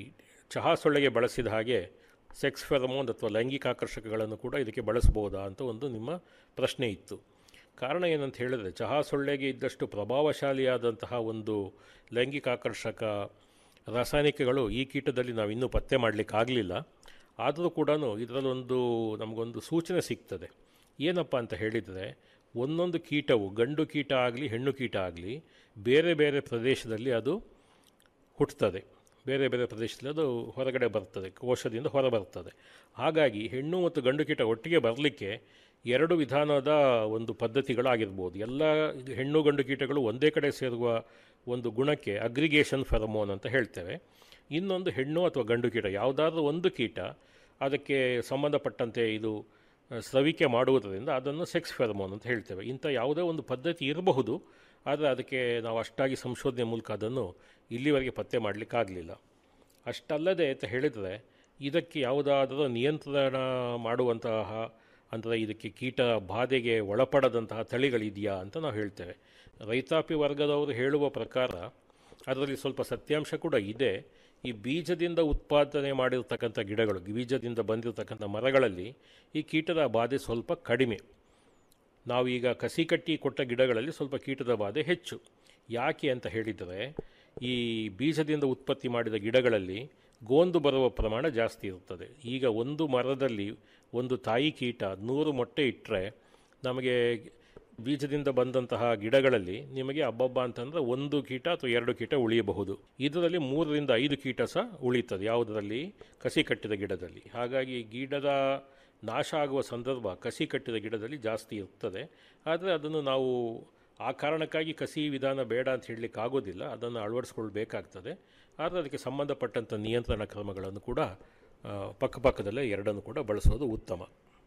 ಚಹಾ ಸೊಳ್ಳೆಗೆ ಬಳಸಿದ ಹಾಗೆ ಸೆಕ್ಸ್ ಫೆರಮೋನ್ ಅಥವಾ ಲೈಂಗಿಕ ಆಕರ್ಷಕಗಳನ್ನು ಕೂಡ ಇದಕ್ಕೆ ಬಳಸ್ಬೋದಾ ಅಂತ ಒಂದು ನಿಮ್ಮ ಪ್ರಶ್ನೆ ಇತ್ತು ಕಾರಣ ಏನಂತ ಹೇಳಿದ್ರೆ ಚಹಾ ಸೊಳ್ಳೆಗೆ ಇದ್ದಷ್ಟು ಪ್ರಭಾವಶಾಲಿಯಾದಂತಹ ಒಂದು ಲೈಂಗಿಕ ಆಕರ್ಷಕ ರಾಸಾಯನಿಕಗಳು ಈ ಕೀಟದಲ್ಲಿ ನಾವು ಇನ್ನೂ ಪತ್ತೆ ಮಾಡಲಿಕ್ಕಾಗಲಿಲ್ಲ ಆದರೂ ಕೂಡ ಇದರಲ್ಲೊಂದು ನಮಗೊಂದು ಸೂಚನೆ ಸಿಗ್ತದೆ ಏನಪ್ಪ ಅಂತ ಹೇಳಿದರೆ ಒಂದೊಂದು ಕೀಟವು ಗಂಡು ಕೀಟ ಆಗಲಿ ಹೆಣ್ಣು ಕೀಟ ಆಗಲಿ ಬೇರೆ ಬೇರೆ ಪ್ರದೇಶದಲ್ಲಿ ಅದು ಹುಟ್ಟುತ್ತದೆ ಬೇರೆ ಬೇರೆ ಪ್ರದೇಶದಲ್ಲಿ ಅದು ಹೊರಗಡೆ ಬರ್ತದೆ ಕೋಶದಿಂದ ಹೊರ ಬರ್ತದೆ ಹಾಗಾಗಿ ಹೆಣ್ಣು ಮತ್ತು ಗಂಡು ಕೀಟ ಒಟ್ಟಿಗೆ ಬರಲಿಕ್ಕೆ ಎರಡು ವಿಧಾನದ ಒಂದು ಪದ್ಧತಿಗಳಾಗಿರ್ಬೋದು ಎಲ್ಲ ಇದು ಹೆಣ್ಣು ಗಂಡು ಕೀಟಗಳು ಒಂದೇ ಕಡೆ ಸೇರುವ ಒಂದು ಗುಣಕ್ಕೆ ಅಗ್ರಿಗೇಷನ್ ಫೆರಮೋನ್ ಅಂತ ಹೇಳ್ತೇವೆ ಇನ್ನೊಂದು ಹೆಣ್ಣು ಅಥವಾ ಗಂಡು ಕೀಟ ಯಾವುದಾದ್ರೂ ಒಂದು ಕೀಟ ಅದಕ್ಕೆ ಸಂಬಂಧಪಟ್ಟಂತೆ ಇದು ಆ, ಸ್ರವಿಕೆ ಮಾಡುವುದರಿಂದ ಅದನ್ನು ಸೆಕ್ಸ್ ಫೆರಮೋನ್ ಅಂತ ಹೇಳ್ತೇವೆ ಇಂಥ ಯಾವುದೇ ಒಂದು ಪದ್ಧತಿ ಇರಬಹುದು ಆದರೆ ಅದಕ್ಕೆ ನಾವು ಅಷ್ಟಾಗಿ ಸಂಶೋಧನೆ ಮೂಲಕ ಅದನ್ನು ಇಲ್ಲಿವರೆಗೆ ಪತ್ತೆ ಮಾಡಲಿಕ್ಕಾಗಲಿಲ್ಲ ಅಷ್ಟಲ್ಲದೆ ಅಂತ ಹೇಳಿದರೆ ಇದಕ್ಕೆ ಯಾವುದಾದರೂ ನಿಯಂತ್ರಣ ಮಾಡುವಂತಹ ಅಂದರೆ ಇದಕ್ಕೆ ಕೀಟ ಬಾಧೆಗೆ ಒಳಪಡದಂತಹ ತಳಿಗಳಿದೆಯಾ ಅಂತ ನಾವು ಹೇಳ್ತೇವೆ ರೈತಾಪಿ ವರ್ಗದವರು ಹೇಳುವ ಪ್ರಕಾರ ಅದರಲ್ಲಿ ಸ್ವಲ್ಪ ಸತ್ಯಾಂಶ ಕೂಡ ಇದೆ ಈ ಬೀಜದಿಂದ ಉತ್ಪಾದನೆ ಮಾಡಿರ್ತಕ್ಕಂಥ ಗಿಡಗಳು ಬೀಜದಿಂದ ಬಂದಿರತಕ್ಕಂಥ ಮರಗಳಲ್ಲಿ ಈ ಕೀಟದ ಬಾಧೆ ಸ್ವಲ್ಪ ಕಡಿಮೆ ನಾವೀಗ ಕಸಿ ಕಟ್ಟಿ ಕೊಟ್ಟ ಗಿಡಗಳಲ್ಲಿ ಸ್ವಲ್ಪ ಕೀಟದ ಬಾಧೆ ಹೆಚ್ಚು ಯಾಕೆ ಅಂತ ಹೇಳಿದರೆ ಈ ಬೀಜದಿಂದ ಉತ್ಪತ್ತಿ ಮಾಡಿದ ಗಿಡಗಳಲ್ಲಿ ಗೋಂದು ಬರುವ ಪ್ರಮಾಣ ಜಾಸ್ತಿ ಇರುತ್ತದೆ ಈಗ ಒಂದು ಮರದಲ್ಲಿ ಒಂದು ತಾಯಿ ಕೀಟ ನೂರು ಮೊಟ್ಟೆ ಇಟ್ಟರೆ ನಮಗೆ ಬೀಜದಿಂದ ಬಂದಂತಹ ಗಿಡಗಳಲ್ಲಿ ನಿಮಗೆ ಅಬ್ಬಬ್ಬ ಅಂತಂದರೆ ಒಂದು ಕೀಟ ಅಥವಾ ಎರಡು ಕೀಟ ಉಳಿಯಬಹುದು ಇದರಲ್ಲಿ ಮೂರರಿಂದ ಐದು ಕೀಟ ಸಹ ಉಳಿತದೆ ಯಾವುದರಲ್ಲಿ ಕಸಿ ಕಟ್ಟಿದ ಗಿಡದಲ್ಲಿ ಹಾಗಾಗಿ ಗಿಡದ ನಾಶ ಆಗುವ ಸಂದರ್ಭ ಕಸಿ ಕಟ್ಟಿದ ಗಿಡದಲ್ಲಿ ಜಾಸ್ತಿ ಇರ್ತದೆ ಆದರೆ ಅದನ್ನು ನಾವು ಆ ಕಾರಣಕ್ಕಾಗಿ ಕಸಿ ವಿಧಾನ ಬೇಡ ಅಂತ ಹೇಳಲಿಕ್ಕೆ ಆಗೋದಿಲ್ಲ ಅದನ್ನು ಅಳವಡಿಸ್ಕೊಳ್ಬೇಕಾಗ್ತದೆ ಆದರೆ ಅದಕ್ಕೆ ಸಂಬಂಧಪಟ್ಟಂಥ ನಿಯಂತ್ರಣ ಕ್ರಮಗಳನ್ನು ಕೂಡ ಆ, ಪಕ್ಕಪಕ್ಕದಲ್ಲೇ ಎರಡನ್ನು ಕೂಡ ಬಳಸೋದು ಉತ್ತಮ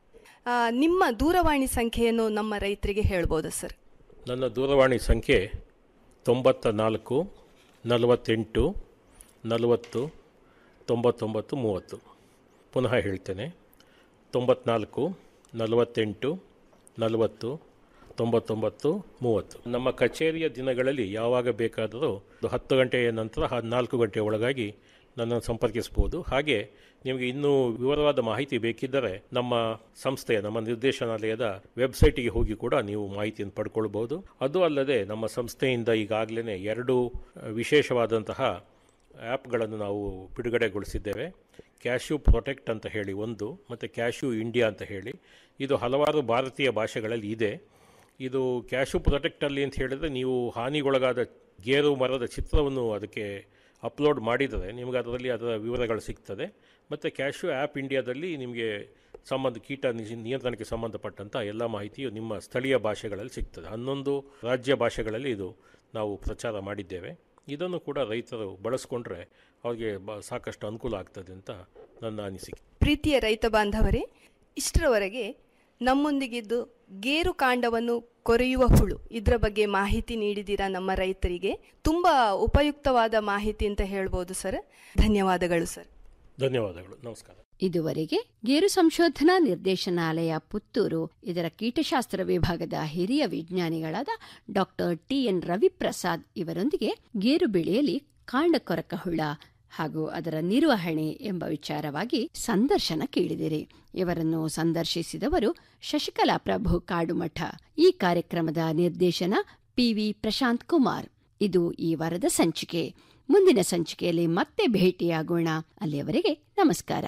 ಆ, ನಿಮ್ಮ ದೂರವಾಣಿ ಸಂಖ್ಯೆಯನ್ನು ನಮ್ಮ ರೈತರಿಗೆ ಹೇಳ್ಬೋದಾ ಸರ್ ನನ್ನ ದೂರವಾಣಿ ಸಂಖ್ಯೆ ತೊಂಬತ್ತ ನಾಲ್ಕು ನಲವತ್ತೆಂಟು ನಲವತ್ತು ತೊಂಬತ್ತೊಂಬತ್ತು ಮೂವತ್ತು ಪುನಃ ಹೇಳ್ತೇನೆ ತೊಂಬತ್ನಾಲ್ಕು ನಲವತ್ತೆಂಟು ನಲವತ್ತು ತೊಂಬತ್ತೊಂಬತ್ತು ಮೂವತ್ತು ನಮ್ಮ ಕಚೇರಿಯ ದಿನಗಳಲ್ಲಿ ಯಾವಾಗ ಬೇಕಾದರೂ ಒಂದು ಹತ್ತು ಗಂಟೆಯ ನಂತರ ಹದಿನಾಲ್ಕು ಗಂಟೆಯ ಒಳಗಾಗಿ ನನ್ನನ್ನು ಸಂಪರ್ಕಿಸ್ಬೋದು ಹಾಗೆ ನಿಮಗೆ ಇನ್ನೂ ವಿವರವಾದ ಮಾಹಿತಿ ಬೇಕಿದ್ದರೆ ನಮ್ಮ ಸಂಸ್ಥೆಯ ನಮ್ಮ ನಿರ್ದೇಶನಾಲಯದ ವೆಬ್ಸೈಟಿಗೆ ಹೋಗಿ ಕೂಡ ನೀವು ಮಾಹಿತಿಯನ್ನು ಪಡ್ಕೊಳ್ಬೋದು ಅದು ಅಲ್ಲದೆ ನಮ್ಮ ಸಂಸ್ಥೆಯಿಂದ ಈಗಾಗಲೇ ಎರಡು ಆ, ವಿಶೇಷವಾದಂತಹ ಆ್ಯಪ್ಗಳನ್ನು ನಾವು ಬಿಡುಗಡೆಗೊಳಿಸಿದ್ದೇವೆ ಕ್ಯಾಶ್ಯೂ ಪ್ರೊಟೆಕ್ಟ್ ಅಂತ ಹೇಳಿ ಒಂದು ಮತ್ತು ಕ್ಯಾಶ್ಯೂ ಇಂಡಿಯಾ ಅಂತ ಹೇಳಿ ಇದು ಹಲವಾರು ಭಾರತೀಯ ಭಾಷೆಗಳಲ್ಲಿ ಇದೆ ಇದು ಕ್ಯಾಶ್ಯೂ ಪ್ರೊಟೆಕ್ಟಲ್ಲಿ ಅಂತ ಹೇಳಿದರೆ ನೀವು ಹಾನಿಗೊಳಗಾದ ಗೇರು ಮರದ ಚಿತ್ರವನ್ನು ಅದಕ್ಕೆ ಅಪ್ಲೋಡ್ ಮಾಡಿದರೆ ನಿಮಗೆ ಅದರಲ್ಲಿ ಅದರ ವಿವರಗಳು ಸಿಗ್ತದೆ ಮತ್ತು ಕ್ಯಾಶ್ಯೂ ಆ್ಯಪ್ ಇಂಡಿಯಾದಲ್ಲಿ ನಿಮಗೆ ಸಂಬಂಧ ಕೀಟ ನಿಜ- ನಿಯಂತ್ರಣಕ್ಕೆ ಸಂಬಂಧಪಟ್ಟಂಥ ಎಲ್ಲ ಮಾಹಿತಿಯು ನಿಮ್ಮ ಸ್ಥಳೀಯ ಭಾಷೆಗಳಲ್ಲಿ ಸಿಗ್ತದೆ ಹನ್ನೊಂದು ರಾಜ್ಯ ಭಾಷೆಗಳಲ್ಲಿ ಇದು ನಾವು ಪ್ರಚಾರ ಮಾಡಿದ್ದೇವೆ ಇದನ್ನು ಕೂಡ ರೈತರು ಬಳಸ್ಕೊಂಡ್ರೆ ಅವ್ರಿಗೆ ಬ ಸಾಕಷ್ಟು ಅನುಕೂಲ ಆಗ್ತದೆ ಅಂತ ನನ್ನ ಅನಿಸಿಕೆ ಪ್ರೀತಿಯ ರೈತ ಬಾಂಧವರೇ ಇಷ್ಟರವರೆಗೆ ನಮ್ಮೊಂದಿಗಿದ್ದು ಗೇರು ಕಾಂಡವನ್ನು ಕೊರೆಯುವ ಹುಳು ಇದರ ಬಗ್ಗೆ ಮಾಹಿತಿ ನೀಡಿದ್ದೀರಾ ನಮ್ಮ ರೈತರಿಗೆ ತುಂಬಾ ಉಪಯುಕ್ತವಾದ ಮಾಹಿತಿ ಅಂತ ಹೇಳ್ಬೋದು ಸರ್ ಧನ್ಯವಾದಗಳು ಸರ್ ಧನ್ಯವಾದಗಳು ನಮಸ್ಕಾರ ಇದುವರೆಗೆ ಗೇರು ಸಂಶೋಧನಾ ನಿರ್ದೇಶನಾಲಯ ಪುತ್ತೂರು ಇದರ ಕೀಟಶಾಸ್ತ್ರ ವಿಭಾಗದ ಹಿರಿಯ ವಿಜ್ಞಾನಿಗಳಾದ ಡಾಕ್ಟರ್ ಟಿಎನ್ ರವಿಪ್ರಸಾದ್ ಇವರೊಂದಿಗೆ ಗೇರು ಬೆಳೆಯಲ್ಲಿ ಕಾಂಡಕೊರಕ ಹುಳ ಹಾಗೂ ಅದರ ನಿರ್ವಹಣೆ ಎಂಬ ವಿಚಾರವಾಗಿ ಸಂದರ್ಶನ ಕೇಳಿದಿರಿ ಇವರನ್ನು ಸಂದರ್ಶಿಸಿದವರು ಶಶಿಕಲಾ ಪ್ರಭು ಕಾಡುಮಠ ಈ ಕಾರ್ಯಕ್ರಮದ ನಿರ್ದೇಶನ ಪಿವಿ ಪ್ರಶಾಂತ್ ಕುಮಾರ್ ಇದು ಈ ವಾರದ ಸಂಚಿಕೆ ಮುಂದಿನ ಸಂಚಿಕೆಯಲ್ಲಿ ಮತ್ತೆ ಭೇಟಿಯಾಗೋಣ ಅಲ್ಲಿಯವರೆಗೆ ನಮಸ್ಕಾರ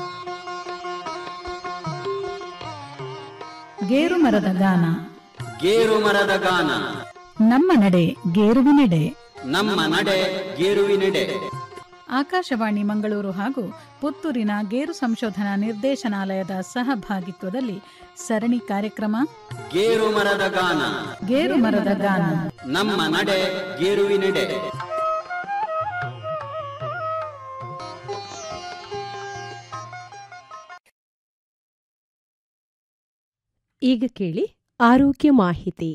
ಗೇರು ಮರದ ಗಾನ ಗೇರು ಮರದ ಗಾನ ನಮ್ಮ ನಡೆ ಗೇರುವಿನೆಡೆ ನಮ್ಮ ನಡೆ ಗೇರುವಿನೆಡೆ ಆಕಾಶವಾಣಿ ಮಂಗಳೂರು ಹಾಗೂ ಪುತ್ತೂರಿನ ಗೇರು ಸಂಶೋಧನಾ ನಿರ್ದೇಶನಾಲಯದ ಸಹಭಾಗಿತ್ವದಲ್ಲಿ ಸರಣಿ ಕಾರ್ಯಕ್ರಮ ಗೇರು ಮರದ ಗಾನ ಗೇರು ಮರದ ಗಾನ ನಮ್ಮ ನಡೆ ಗೇರುವಿನೆಡೆ ಈಗ ಕೇಳಿ ಆರೋಗ್ಯ ಮಾಹಿತಿ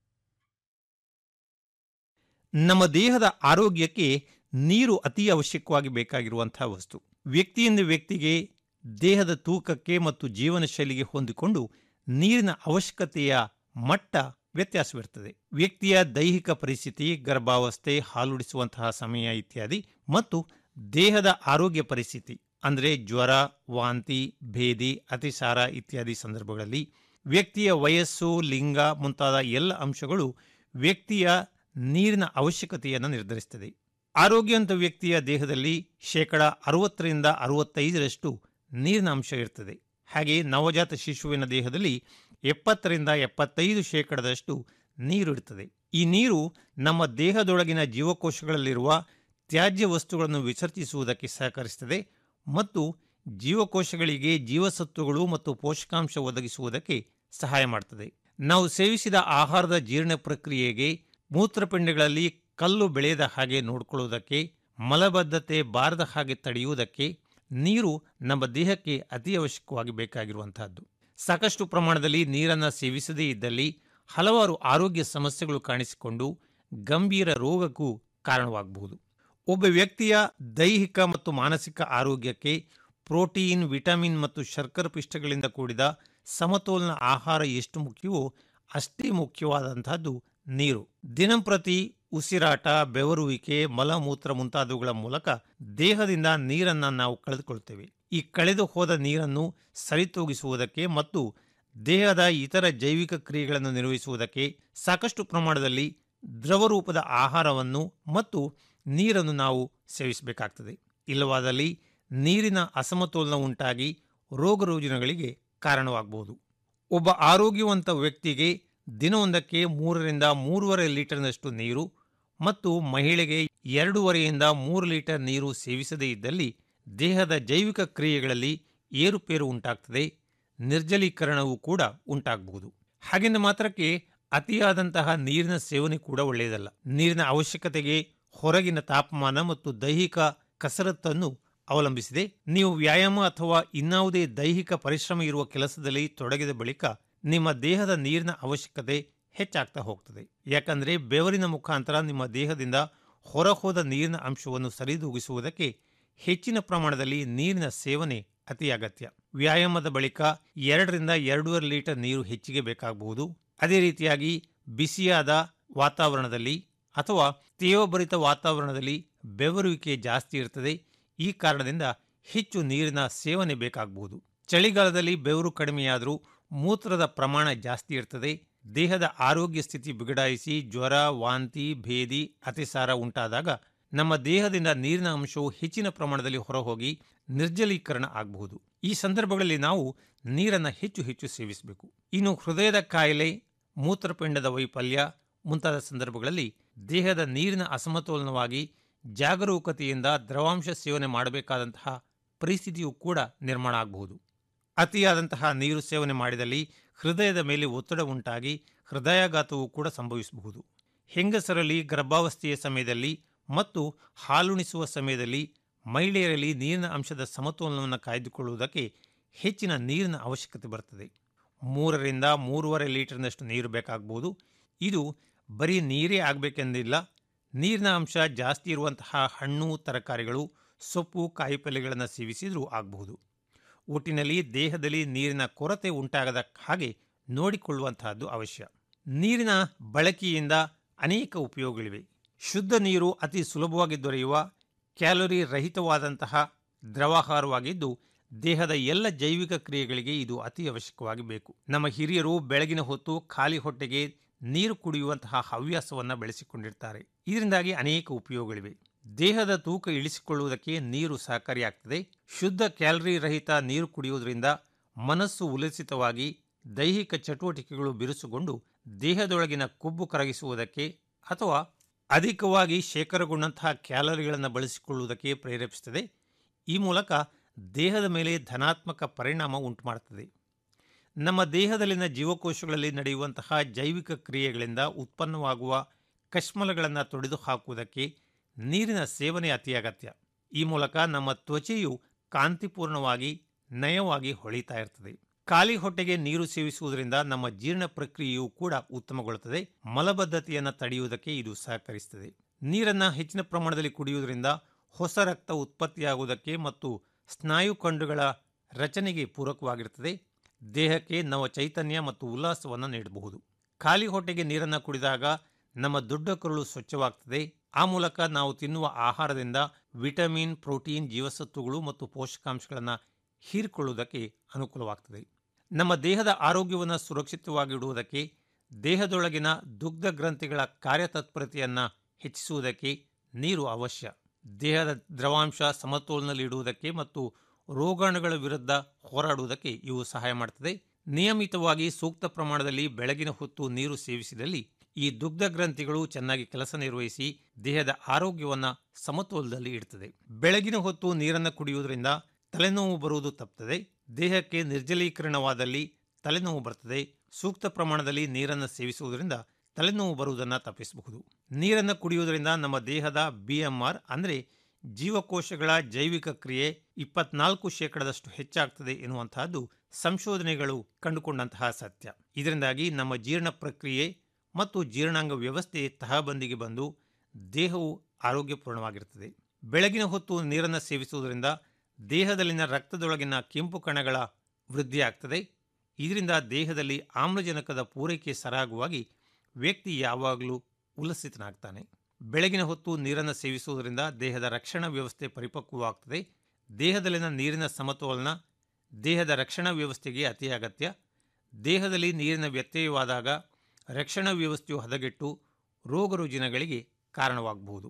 ನಮ್ಮ ದೇಹದ ಆರೋಗ್ಯಕ್ಕೆ ನೀರು ಅತಿ ಅವಶ್ಯಕವಾಗಿ ಬೇಕಾಗಿರುವಂತಹ ವಸ್ತು ವ್ಯಕ್ತಿಯಿಂದ ವ್ಯಕ್ತಿಗೆ ದೇಹದ ತೂಕಕ್ಕೆ ಮತ್ತು ಜೀವನ ಶೈಲಿಗೆ ಹೊಂದಿಕೊಂಡು ನೀರಿನ ಅವಶ್ಯಕತೆಯ ಮಟ್ಟ ವ್ಯತ್ಯಾಸವಿರುತ್ತದೆ ವ್ಯಕ್ತಿಯ ದೈಹಿಕ ಪರಿಸ್ಥಿತಿ ಗರ್ಭಾವಸ್ಥೆ ಹಾಲುಡಿಸುವಂತಹ ಸಮಯ ಇತ್ಯಾದಿ ಮತ್ತು ದೇಹದ ಆರೋಗ್ಯ ಪರಿಸ್ಥಿತಿ ಅಂದರೆ ಜ್ವರ ವಾಂತಿ ಭೇದಿ ಅತಿಸಾರ ಇತ್ಯಾದಿ ಸಂದರ್ಭಗಳಲ್ಲಿ ವ್ಯಕ್ತಿಯ ವಯಸ್ಸು ಲಿಂಗ ಮುಂತಾದ ಎಲ್ಲ ಅಂಶಗಳು ವ್ಯಕ್ತಿಯ ನೀರಿನ ಅವಶ್ಯಕತೆಯನ್ನು ನಿರ್ಧರಿಸುತ್ತದೆ ಆರೋಗ್ಯವಂತ ವ್ಯಕ್ತಿಯ ದೇಹದಲ್ಲಿ ಶೇಕಡ ಅರವತ್ತರಿಂದ ಅರವತ್ತೈದರಷ್ಟು ನೀರಿನ ಅಂಶ ಇರ್ತದೆ ಹಾಗೆ ನವಜಾತ ಶಿಶುವಿನ ದೇಹದಲ್ಲಿ ಎಪ್ಪತ್ತರಿಂದ ಎಪ್ಪತ್ತೈದು ಶೇಕಡದಷ್ಟು ನೀರು ಇರ್ತದೆ ಈ ನೀರು ನಮ್ಮ ದೇಹದೊಳಗಿನ ಜೀವಕೋಶಗಳಲ್ಲಿರುವ ತ್ಯಾಜ್ಯ ವಸ್ತುಗಳನ್ನು ವಿಸರ್ಜಿಸುವುದಕ್ಕೆ ಸಹಕರಿಸುತ್ತದೆ ಮತ್ತು ಜೀವಕೋಶಗಳಿಗೆ ಜೀವಸತ್ವಗಳು ಮತ್ತು ಪೋಷಕಾಂಶ ಒದಗಿಸುವುದಕ್ಕೆ ಸಹಾಯ ಮಾಡ್ತದೆ ನಾವು ಸೇವಿಸಿದ ಆಹಾರದ ಜೀರ್ಣ ಪ್ರಕ್ರಿಯೆಗೆ ಮೂತ್ರಪಿಂಡಗಳಲ್ಲಿ ಕಲ್ಲು ಬೆಳೆಯದ ಹಾಗೆ ನೋಡಿಕೊಳ್ಳುವುದಕ್ಕೆ ಮಲಬದ್ಧತೆ ಬಾರದ ಹಾಗೆ ತಡೆಯುವುದಕ್ಕೆ ನೀರು ನಮ್ಮ ದೇಹಕ್ಕೆ ಅತಿ ಅವಶ್ಯಕವಾಗಿ ಬೇಕಾಗಿರುವಂತಹದ್ದು ಸಾಕಷ್ಟು ಪ್ರಮಾಣದಲ್ಲಿ ನೀರನ್ನು ಸೇವಿಸದೇ ಇದ್ದಲ್ಲಿ ಹಲವಾರು ಆರೋಗ್ಯ ಸಮಸ್ಯೆಗಳು ಕಾಣಿಸಿಕೊಂಡು ಗಂಭೀರ ರೋಗಕ್ಕೂ ಕಾರಣವಾಗಬಹುದು ಒಬ್ಬ ವ್ಯಕ್ತಿಯ ದೈಹಿಕ ಮತ್ತು ಮಾನಸಿಕ ಆರೋಗ್ಯಕ್ಕೆ ಪ್ರೋಟೀನ್ ವಿಟಮಿನ್ ಮತ್ತು ಶರ್ಕರ ಪಿಷ್ಟಗಳಿಂದ ಕೂಡಿದ ಸಮತೋಲನ ಆಹಾರ ಎಷ್ಟು ಮುಖ್ಯವೋ ಅಷ್ಟೇ ಮುಖ್ಯವಾದಂತಹದ್ದು ನೀರು ದಿನಂಪ್ರತಿ ಉಸಿರಾಟ ಬೆವರುವಿಕೆ ಮಲಮೂತ್ರ ಮುಂತಾದವುಗಳ ಮೂಲಕ ದೇಹದಿಂದ ನೀರನ್ನು ನಾವು ಕಳೆದುಕೊಳ್ತೇವೆ ಈ ಕಳೆದು ಹೋದ ನೀರನ್ನು ಸರಿತೂಗಿಸುವುದಕ್ಕೆ ಮತ್ತು ದೇಹದ ಇತರ ಜೈವಿಕ ಕ್ರಿಯೆಗಳನ್ನು ನಿರ್ವಹಿಸುವುದಕ್ಕೆ ಸಾಕಷ್ಟು ಪ್ರಮಾಣದಲ್ಲಿ ದ್ರವರೂಪದ ಆಹಾರವನ್ನು ಮತ್ತು ನೀರನ್ನು ನಾವು ಸೇವಿಸಬೇಕಾಗ್ತದೆ ಇಲ್ಲವಾದಲ್ಲಿ ನೀರಿನ ಅಸಮತೋಲನ ಉಂಟಾಗಿ ರೋಗ ರುಜಿನಗಳಿಗೆ ಕಾರಣವಾಗಬಹುದು ಒಬ್ಬ ಆರೋಗ್ಯವಂತ ವ್ಯಕ್ತಿಗೆ ದಿನವೊಂದಕ್ಕೆ ಮೂರರಿಂದ ಮೂರುವರೆ ಲೀಟರ್ನಷ್ಟು ನೀರು ಮತ್ತು ಮಹಿಳೆಗೆ ಎರಡೂವರೆಯಿಂದ ಮೂರು ಲೀಟರ್ ನೀರು ಸೇವಿಸದೇ ಇದ್ದಲ್ಲಿ ದೇಹದ ಜೈವಿಕ ಕ್ರಿಯೆಗಳಲ್ಲಿ ಏರುಪೇರು ಉಂಟಾಗ್ತದೆ ನಿರ್ಜಲೀಕರಣವೂ ಕೂಡ ಉಂಟಾಗಬಹುದು ಹಾಗೆಂದ ಮಾತ್ರಕ್ಕೆ ಅತಿಯಾದಂತಹ ನೀರಿನ ಸೇವನೆ ಕೂಡ ಒಳ್ಳೆಯದಲ್ಲ ನೀರಿನ ಅವಶ್ಯಕತೆಗೆ ಹೊರಗಿನ ತಾಪಮಾನ ಮತ್ತು ದೈಹಿಕ ಕಸರತ್ತನ್ನು ಅವಲಂಬಿಸಿದೆ ನೀವು ವ್ಯಾಯಾಮ ಅಥವಾ ಇನ್ನಾವುದೇ ದೈಹಿಕ ಪರಿಶ್ರಮ ಇರುವ ಕೆಲಸದಲ್ಲಿ ತೊಡಗಿದ ಬಳಿಕ ನಿಮ್ಮ ದೇಹದ ನೀರಿನ ಅವಶ್ಯಕತೆ ಹೆಚ್ಚಾಗ್ತಾ ಹೋಗ್ತದೆ ಯಾಕಂದ್ರೆ ಬೆವರಿನ ಮುಖಾಂತರ ನಿಮ್ಮ ದೇಹದಿಂದ ಹೊರಹೋದ ನೀರಿನ ಅಂಶವನ್ನು ಸರಿದೂಗಿಸುವುದಕ್ಕೆ ಹೆಚ್ಚಿನ ಪ್ರಮಾಣದಲ್ಲಿ ನೀರಿನ ಸೇವನೆ ಅತಿ ಅಗತ್ಯ ವ್ಯಾಯಾಮದ ಬಳಿಕ ಎರಡರಿಂದ ಎರಡೂವರೆ ಲೀಟರ್ ನೀರು ಹೆಚ್ಚಿಗೆ ಬೇಕಾಗಬಹುದು ಅದೇ ರೀತಿಯಾಗಿ ಬಿಸಿಯಾದ ವಾತಾವರಣದಲ್ಲಿ ಅಥವಾ ತೇವಭರಿತ ವಾತಾವರಣದಲ್ಲಿ ಬೆವರುವಿಕೆ ಜಾಸ್ತಿ ಇರ್ತದೆ ಈ ಕಾರಣದಿಂದ ಹೆಚ್ಚು ನೀರಿನ ಸೇವನೆ ಬೇಕಾಗಬಹುದು ಚಳಿಗಾಲದಲ್ಲಿ ಬೆವರು ಕಡಿಮೆಯಾದರೂ ಮೂತ್ರದ ಪ್ರಮಾಣ ಜಾಸ್ತಿ ಇರ್ತದೆ ದೇಹದ ಆರೋಗ್ಯ ಸ್ಥಿತಿ ಬಿಗಡಾಯಿಸಿ ಜ್ವರ ವಾಂತಿ ಭೇದಿ ಅತಿಸಾರ ಉಂಟಾದಾಗ ನಮ್ಮ ದೇಹದಿಂದ ನೀರಿನ ಅಂಶವು ಹೆಚ್ಚಿನ ಪ್ರಮಾಣದಲ್ಲಿ ಹೊರಹೋಗಿ ನಿರ್ಜಲೀಕರಣ ಆಗಬಹುದು ಈ ಸಂದರ್ಭಗಳಲ್ಲಿ ನಾವು ನೀರನ್ನು ಹೆಚ್ಚು ಹೆಚ್ಚು ಸೇವಿಸಬೇಕು ಇನ್ನು ಹೃದಯದ ಕಾಯಿಲೆ ಮೂತ್ರಪಿಂಡದ ವೈಫಲ್ಯ ಮುಂತಾದ ಸಂದರ್ಭಗಳಲ್ಲಿ ದೇಹದ ನೀರಿನ ಅಸಮತೋಲನವಾಗಿ ಜಾಗರೂಕತೆಯಿಂದ ದ್ರವಾಂಶ ಸೇವನೆ ಮಾಡಬೇಕಾದಂತಹ ಪರಿಸ್ಥಿತಿಯೂ ಕೂಡ ನಿರ್ಮಾಣ ಆಗಬಹುದು ಅತಿಯಾದಂತಹ ನೀರು ಸೇವನೆ ಮಾಡಿದಲ್ಲಿ ಹೃದಯದ ಮೇಲೆ ಒತ್ತಡ ಉಂಟಾಗಿ ಹೃದಯಾಘಾತವೂ ಕೂಡ ಸಂಭವಿಸಬಹುದು ಹೆಂಗಸರಲ್ಲಿ ಗರ್ಭಾವಸ್ಥೆಯ ಸಮಯದಲ್ಲಿ ಮತ್ತು ಹಾಲುಣಿಸುವ ಸಮಯದಲ್ಲಿ ಮಹಿಳೆಯರಲ್ಲಿ ನೀರಿನ ಅಂಶದ ಸಮತೋಲನವನ್ನು ಕಾಯ್ದುಕೊಳ್ಳುವುದಕ್ಕೆ ಹೆಚ್ಚಿನ ನೀರಿನ ಅವಶ್ಯಕತೆ ಬರುತ್ತದೆ ಮೂರರಿಂದ ಮೂರುವರೆ ಲೀಟರ್ನಷ್ಟು ನೀರು ಬೇಕಾಗಬಹುದು ಇದು ಬರೀ ನೀರೇ ಆಗಬೇಕೆಂದಿಲ್ಲ ನೀರಿನ ಅಂಶ ಜಾಸ್ತಿ ಇರುವಂತಹ ಹಣ್ಣು ತರಕಾರಿಗಳು ಸೊಪ್ಪು ಕಾಯಿಪಲ್ಯಗಳನ್ನು ಸೇವಿಸಿದರೂ ಆಗಬಹುದು ಒಟ್ಟಿನಲ್ಲಿ ದೇಹದಲ್ಲಿ ನೀರಿನ ಕೊರತೆ ಉಂಟಾಗದ ಹಾಗೆ ನೋಡಿಕೊಳ್ಳುವಂತಹದ್ದು ಅವಶ್ಯ ನೀರಿನ ಬಳಕೆಯಿಂದ ಅನೇಕ ಉಪಯೋಗಗಳಿವೆ ಶುದ್ಧ ನೀರು ಅತಿ ಸುಲಭವಾಗಿ ದೊರೆಯುವ ಕ್ಯಾಲೋರಿ ರಹಿತವಾದಂತಹ ದ್ರವಾಹಾರವಾಗಿದ್ದು ದೇಹದ ಎಲ್ಲ ಜೈವಿಕ ಕ್ರಿಯೆಗಳಿಗೆ ಇದು ಅತಿ ಅವಶ್ಯಕವಾಗಿ ಬೇಕು ನಮ್ಮ ಹಿರಿಯರು ಬೆಳಗಿನ ಹೊತ್ತು ಖಾಲಿ ಹೊಟ್ಟೆಗೆ ನೀರು ಕುಡಿಯುವಂತಹ ಹವ್ಯಾಸವನ್ನು ಬೆಳೆಸಿಕೊಂಡಿರ್ತಾರೆ ಇದರಿಂದಾಗಿ ಅನೇಕ ಉಪಯೋಗಗಳಿವೆ ದೇಹದ ತೂಕ ಇಳಿಸಿಕೊಳ್ಳುವುದಕ್ಕೆ ನೀರು ಸಹಕಾರಿಯಾಗ್ತದೆ ಶುದ್ಧ ಕ್ಯಾಲರಿ ರಹಿತ ನೀರು ಕುಡಿಯುವುದರಿಂದ ಮನಸ್ಸು ಉಲ್ಲಸಿತವಾಗಿ ದೈಹಿಕ ಚಟುವಟಿಕೆಗಳು ಬಿರುಸುಗೊಂಡು ದೇಹದೊಳಗಿನ ಕೊಬ್ಬು ಕರಗಿಸುವುದಕ್ಕೆ ಅಥವಾ ಅಧಿಕವಾಗಿ ಶೇಖರಗೊಂಡಂತಹ ಕ್ಯಾಲರಿಗಳನ್ನು ಬಳಸಿಕೊಳ್ಳುವುದಕ್ಕೆ ಪ್ರೇರೇಪಿಸುತ್ತದೆ ಈ ಮೂಲಕ ದೇಹದ ಮೇಲೆ ಧನಾತ್ಮಕ ಪರಿಣಾಮ ಉಂಟುಮಾಡುತ್ತದೆ ನಮ್ಮ ದೇಹದಲ್ಲಿನ ಜೀವಕೋಶಗಳಲ್ಲಿ ನಡೆಯುವಂತಹ ಜೈವಿಕ ಕ್ರಿಯೆಗಳಿಂದ ಉತ್ಪನ್ನವಾಗುವ ಕಶ್ಮಲಗಳನ್ನು ತೊಡೆದು ಹಾಕುವುದಕ್ಕೆ ನೀರಿನ ಸೇವನೆ ಅತಿ ಅಗತ್ಯ ಈ ಮೂಲಕ ನಮ್ಮ ತ್ವಚೆಯು ಕಾಂತಿಪೂರ್ಣವಾಗಿ ನಯವಾಗಿ ಹೊಳಿತಾ ಇರ್ತದೆ ಖಾಲಿ ಹೊಟ್ಟೆಗೆ ನೀರು ಸೇವಿಸುವುದರಿಂದ ನಮ್ಮ ಜೀರ್ಣ ಪ್ರಕ್ರಿಯೆಯೂ ಕೂಡ ಉತ್ತಮಗೊಳ್ಳುತ್ತದೆ ಮಲಬದ್ಧತೆಯನ್ನು ತಡೆಯುವುದಕ್ಕೆ ಇದು ಸಹಕರಿಸುತ್ತದೆ ನೀರನ್ನು ಹೆಚ್ಚಿನ ಪ್ರಮಾಣದಲ್ಲಿ ಕುಡಿಯುವುದರಿಂದ ಹೊಸ ರಕ್ತ ಉತ್ಪತ್ತಿಯಾಗುವುದಕ್ಕೆ ಮತ್ತು ಸ್ನಾಯುಖಂಡುಗಳ ರಚನೆಗೆ ಪೂರಕವಾಗಿರುತ್ತದೆ ದೇಹಕ್ಕೆ ನವ ಚೈತನ್ಯ ಮತ್ತು ಉಲ್ಲಾಸವನ್ನು ನೀಡಬಹುದು ಖಾಲಿ ಹೊಟ್ಟೆಗೆ ನೀರನ್ನು ಕುಡಿದಾಗ ನಮ್ಮ ದೊಡ್ಡ ಕರುಳು ಸ್ವಚ್ಛವಾಗ್ತದೆ ಆ ಮೂಲಕ ನಾವು ತಿನ್ನುವ ಆಹಾರದಿಂದ ವಿಟಮಿನ್ ಪ್ರೋಟೀನ್ ಜೀವಸತ್ವಗಳು ಮತ್ತು ಪೋಷಕಾಂಶಗಳನ್ನು ಹೀರಿಕೊಳ್ಳುವುದಕ್ಕೆ ಅನುಕೂಲವಾಗ್ತದೆ ನಮ್ಮ ದೇಹದ ಆರೋಗ್ಯವನ್ನು ಸುರಕ್ಷಿತವಾಗಿಡುವುದಕ್ಕೆ ದೇಹದೊಳಗಿನ ದುಗ್ಧ ಗ್ರಂಥಿಗಳ ಕಾರ್ಯತತ್ಪರತೆಯನ್ನು ಹೆಚ್ಚಿಸುವುದಕ್ಕೆ ನೀರು ಅವಶ್ಯ ದೇಹದ ದ್ರವಾಂಶ ಸಮತೋಲನದಲ್ಲಿಡುವುದಕ್ಕೆ ಮತ್ತು ರೋಗಾಣುಗಳ ವಿರುದ್ಧ ಹೋರಾಡುವುದಕ್ಕೆ ಇವು ಸಹಾಯ ಮಾಡುತ್ತದೆ ನಿಯಮಿತವಾಗಿ ಸೂಕ್ತ ಪ್ರಮಾಣದಲ್ಲಿ ಬೆಳಗಿನ ಹೊತ್ತು ನೀರು ಸೇವಿಸಿದಲ್ಲಿ ಈ ದುಗ್ಧ ಗ್ರಂಥಿಗಳು ಚೆನ್ನಾಗಿ ಕೆಲಸ ನಿರ್ವಹಿಸಿ ದೇಹದ ಆರೋಗ್ಯವನ್ನು ಸಮತೋಲನದಲ್ಲಿ ಇಡ್ತದೆ ಬೆಳಗಿನ ಹೊತ್ತು ನೀರನ್ನು ಕುಡಿಯುವುದರಿಂದ ತಲೆನೋವು ಬರುವುದು ತಪ್ಪುತ್ತದೆ ದೇಹಕ್ಕೆ ನಿರ್ಜಲೀಕರಣವಾದಲ್ಲಿ ತಲೆನೋವು ಬರ್ತದೆ ಸೂಕ್ತ ಪ್ರಮಾಣದಲ್ಲಿ ನೀರನ್ನು ಸೇವಿಸುವುದರಿಂದ ತಲೆನೋವು ಬರುವುದನ್ನು ತಪ್ಪಿಸಬಹುದು ನೀರನ್ನು ಕುಡಿಯುವುದರಿಂದ ನಮ್ಮ ದೇಹದ ಬಿ ಎಂ ಆರ್ ಅಂದರೆ ಜೀವಕೋಶಗಳ ಜೈವಿಕ ಕ್ರಿಯೆ ಇಪ್ಪತ್ನಾಲ್ಕು ಶೇಕಡದಷ್ಟು ಹೆಚ್ಚಾಗ್ತದೆ ಎನ್ನುವಂತಹದ್ದು ಸಂಶೋಧನೆಗಳು ಕಂಡುಕೊಂಡಂತಹ ಸತ್ಯ ಇದರಿಂದಾಗಿ ನಮ್ಮ ಜೀರ್ಣ ಪ್ರಕ್ರಿಯೆ ಮತ್ತು ಜೀರ್ಣಾಂಗ ವ್ಯವಸ್ಥೆ ತಹಬಂದಿಗೆ ಬಂದು ದೇಹವು ಆರೋಗ್ಯಪೂರ್ಣವಾಗಿರುತ್ತದೆ ಬೆಳಗಿನ ಹೊತ್ತು ನೀರನ್ನು ಸೇವಿಸುವುದರಿಂದ ದೇಹದಲ್ಲಿನ ರಕ್ತದೊಳಗಿನ ಕೆಂಪು ಕಣಗಳ ವೃದ್ಧಿಯಾಗ್ತದೆ ಇದರಿಂದ ದೇಹದಲ್ಲಿ ಆಮ್ಲಜನಕದ ಪೂರೈಕೆ ಸರಾಗವಾಗಿ ವ್ಯಕ್ತಿ ಯಾವಾಗಲೂ ಉಲ್ಲಸಿತನಾಗ್ತಾನೆ ಬೆಳಗಿನ ಹೊತ್ತು ನೀರನ್ನು ಸೇವಿಸುವುದರಿಂದ ದೇಹದ ರಕ್ಷಣಾ ವ್ಯವಸ್ಥೆ ಪರಿಪಕ್ವವಾಗ್ತದೆ ದೇಹದಲ್ಲಿನ ನೀರಿನ ಸಮತೋಲನ ದೇಹದ ರಕ್ಷಣಾ ವ್ಯವಸ್ಥೆಗೆ ಅತಿ ಅಗತ್ಯ ದೇಹದಲ್ಲಿ ನೀರಿನ ವ್ಯತ್ಯಯವಾದಾಗ ರಕ್ಷಣಾ ವ್ಯವಸ್ಥೆಯು ಹದಗೆಟ್ಟು ರೋಗ ರುಜಿನಗಳಿಗೆ ಕಾರಣವಾಗಬಹುದು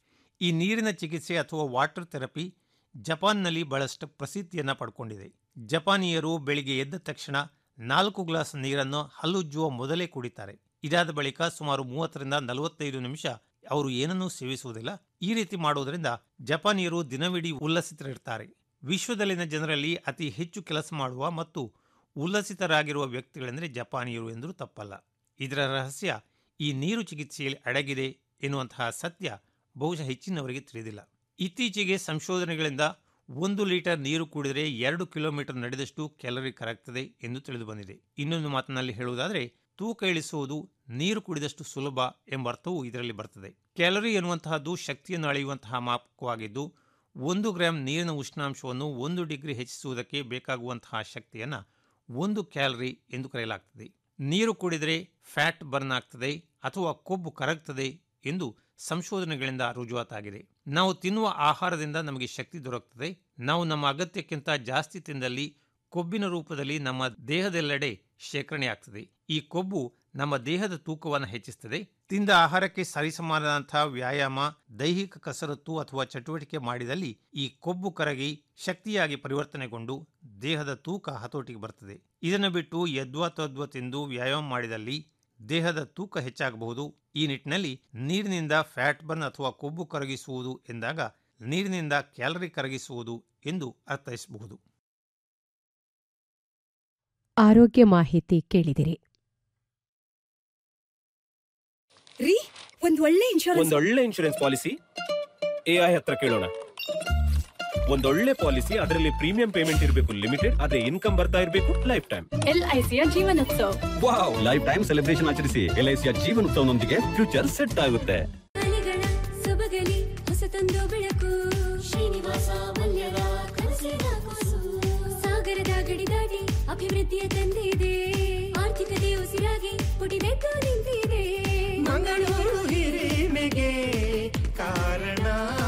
ಈ ನೀರಿನ ಚಿಕಿತ್ಸೆ ಅಥವಾ ವಾಟರ್ ಥೆರಪಿ ಜಪಾನ್ನಲ್ಲಿ ಬಹಳಷ್ಟು ಪ್ರಸಿದ್ಧಿಯನ್ನು ಪಡ್ಕೊಂಡಿದೆ ಜಪಾನಿಯರು ಬೆಳಿಗ್ಗೆ ಎದ್ದ ತಕ್ಷಣ ನಾಲ್ಕು ಗ್ಲಾಸ್ ನೀರನ್ನು ಹಲ್ಲುಜ್ಜುವ ಮೊದಲೇ ಕುಡಿತಾರೆ ಇದಾದ ಬಳಿಕ ಸುಮಾರು ಮೂವತ್ತರಿಂದ ನಲವತ್ತೈದು ನಿಮಿಷ ಅವರು ಏನನ್ನೂ ಸೇವಿಸುವುದಿಲ್ಲ ಈ ರೀತಿ ಮಾಡುವುದರಿಂದ ಜಪಾನಿಯರು ದಿನವಿಡೀ ಉಲ್ಲಸಿತರಿರ್ತಾರೆ ವಿಶ್ವದಲ್ಲಿನ ಜನರಲ್ಲಿ ಅತಿ ಹೆಚ್ಚು ಕೆಲಸ ಮಾಡುವ ಮತ್ತು ಉಲ್ಲಸಿತರಾಗಿರುವ ವ್ಯಕ್ತಿಗಳೆಂದರೆ ಜಪಾನಿಯರು ಎಂದರೂ ತಪ್ಪಲ್ಲ ಇದರ ರಹಸ್ಯ ಈ ನೀರು ಚಿಕಿತ್ಸೆಯಲ್ಲಿ ಅಡಗಿದೆ ಎನ್ನುವಂತಹ ಸತ್ಯ ಬಹುಶಃ ಹೆಚ್ಚಿನವರಿಗೆ ತಿಳಿದಿಲ್ಲ ಇತ್ತೀಚೆಗೆ ಸಂಶೋಧನೆಗಳಿಂದ ಒಂದು ಲೀಟರ್ ನೀರು ಕುಡಿದರೆ ಎರಡು ಕಿಲೋಮೀಟರ್ ನಡೆದಷ್ಟು ಕ್ಯಾಲರಿ ಕರಗ್ತದೆ ಎಂದು ತಿಳಿದು ಬಂದಿದೆ ಇನ್ನೊಂದು ಮಾತಿನಲ್ಲಿ ಹೇಳುವುದಾದರೆ ತೂಕ ಇಳಿಸುವುದು ನೀರು ಕುಡಿದಷ್ಟು ಸುಲಭ ಎಂಬ ಅರ್ಥವು ಇದರಲ್ಲಿ ಬರ್ತದೆ ಕ್ಯಾಲರಿ ಎನ್ನುವಂತಹದ್ದು ಶಕ್ತಿಯನ್ನು ಅಳೆಯುವಂತಹ ಮಾಪಕವಾಗಿದ್ದು ಒಂದು ಗ್ರಾಂ ನೀರಿನ ಉಷ್ಣಾಂಶವನ್ನು ಒಂದು ಡಿಗ್ರಿ ಹೆಚ್ಚಿಸುವುದಕ್ಕೆ ಬೇಕಾಗುವಂತಹ ಶಕ್ತಿಯನ್ನು ಒಂದು ಕ್ಯಾಲರಿ ಎಂದು ಕರೆಯಲಾಗ್ತದೆ ನೀರು ಕುಡಿದರೆ ಫ್ಯಾಟ್ ಬರ್ನ್ ಆಗ್ತದೆ ಅಥವಾ ಕೊಬ್ಬು ಕರಗ್ತದೆ ಎಂದು ಸಂಶೋಧನೆಗಳಿಂದ ರುಜುವಾತಾಗಿದೆ ನಾವು ತಿನ್ನುವ ಆಹಾರದಿಂದ ನಮಗೆ ಶಕ್ತಿ ದೊರಕುತ್ತದೆ ನಾವು ನಮ್ಮ ಅಗತ್ಯಕ್ಕಿಂತ ಜಾಸ್ತಿ ತಿಂದಲ್ಲಿ ಕೊಬ್ಬಿನ ರೂಪದಲ್ಲಿ ನಮ್ಮ ದೇಹದೆಲ್ಲೆಡೆ ಶೇಖರಣೆಯಾಗ್ತದೆ ಈ ಕೊಬ್ಬು ನಮ್ಮ ದೇಹದ ತೂಕವನ್ನು ಹೆಚ್ಚಿಸುತ್ತದೆ ತಿಂದ ಆಹಾರಕ್ಕೆ ಸರಿಸಮಾನದಂತಹ ವ್ಯಾಯಾಮ ದೈಹಿಕ ಕಸರತ್ತು ಅಥವಾ ಚಟುವಟಿಕೆ ಮಾಡಿದಲ್ಲಿ ಈ ಕೊಬ್ಬು ಕರಗಿ ಶಕ್ತಿಯಾಗಿ ಪರಿವರ್ತನೆಗೊಂಡು ದೇಹದ ತೂಕ ಹತೋಟಿಗೆ ಬರ್ತದೆ ಇದನ್ನು ಬಿಟ್ಟು ಯದ್ವಾ ತದ್ವ ತಿಂದು ವ್ಯಾಯಾಮ ಮಾಡಿದಲ್ಲಿ ದೇಹದ ತೂಕ ಹೆಚ್ಚಾಗಬಹುದು ಈ ನಿಟ್ಟಿನಲ್ಲಿ ನೀರಿನಿಂದ ಫ್ಯಾಟ್ ಬರ್ನ್ ಅಥವಾ ಕೊಬ್ಬು ಕರಗಿಸುವುದು ಎಂದಾಗ ನೀರಿನಿಂದ ಕ್ಯಾಲರಿ ಕರಗಿಸುವುದು ಎಂದು ಅರ್ಥೈಸಬಹುದು ಆರೋಗ್ಯ ಮಾಹಿತಿ ಕೇಳಿದಿರಿ ರೀ ಒಂದ್ ಒಳ್ಳೆ ಇನ್ಶೂರೆನ್ಸ್ ಒಂದೊಳ್ಳೆ ಇನ್ಶೂರೆನ್ಸ್ ಪಾಲಿಸಿ ಎಐ ಹತ್ರ ಕೇಳೋಣ ಒಂದೊಳ್ಳೆ ಪಾಲಿಸಿ ಅದರಲ್ಲಿ ಪ್ರೀಮಿಯಂ ಪೇಮೆಂಟ್ ಇರಬೇಕು ಲಿಮಿಟೆಡ್ ಅದೇ ಇನ್ಕಮ್ ಬರ್ತಾ ಇರಬೇಕು ಲೈಫ್ ಟೈಮ್ ಎಲ್ಐಸಿಯ Jeevanotsava wow life time celebration ಆಚರಿಸಿ ಎಲ್ಐಸಿಯ ಜೀವನೋತ್ಸವನೊಂದಿಗೆ ಫ್ಯೂಚರ್ ಸೆಟ್ ಆಗುತ್ತೆ ಸೊಬಗಲಿ ಹೊಸತೊಂದು ಬೆಳಕು ಶ್ರೀನಿವಾಸ ಮಲ್ಯದ ಕನಸಿನ ಕೂಸು ಸಾಗರದ ಗಡಿ ದಾಟಿ ಅಭಿವೃದ್ಧಿಯ ತಂದಿದೆ ಆರ್ಥಿಕತೆ ಉಸಿರಾಗಿ ಪುಟಿದೆದ್ದು ನಿಂತಿದೆ ಮಂಗಳೂರು ಹಿರಿಮೆಗೆ ಕಾರಣ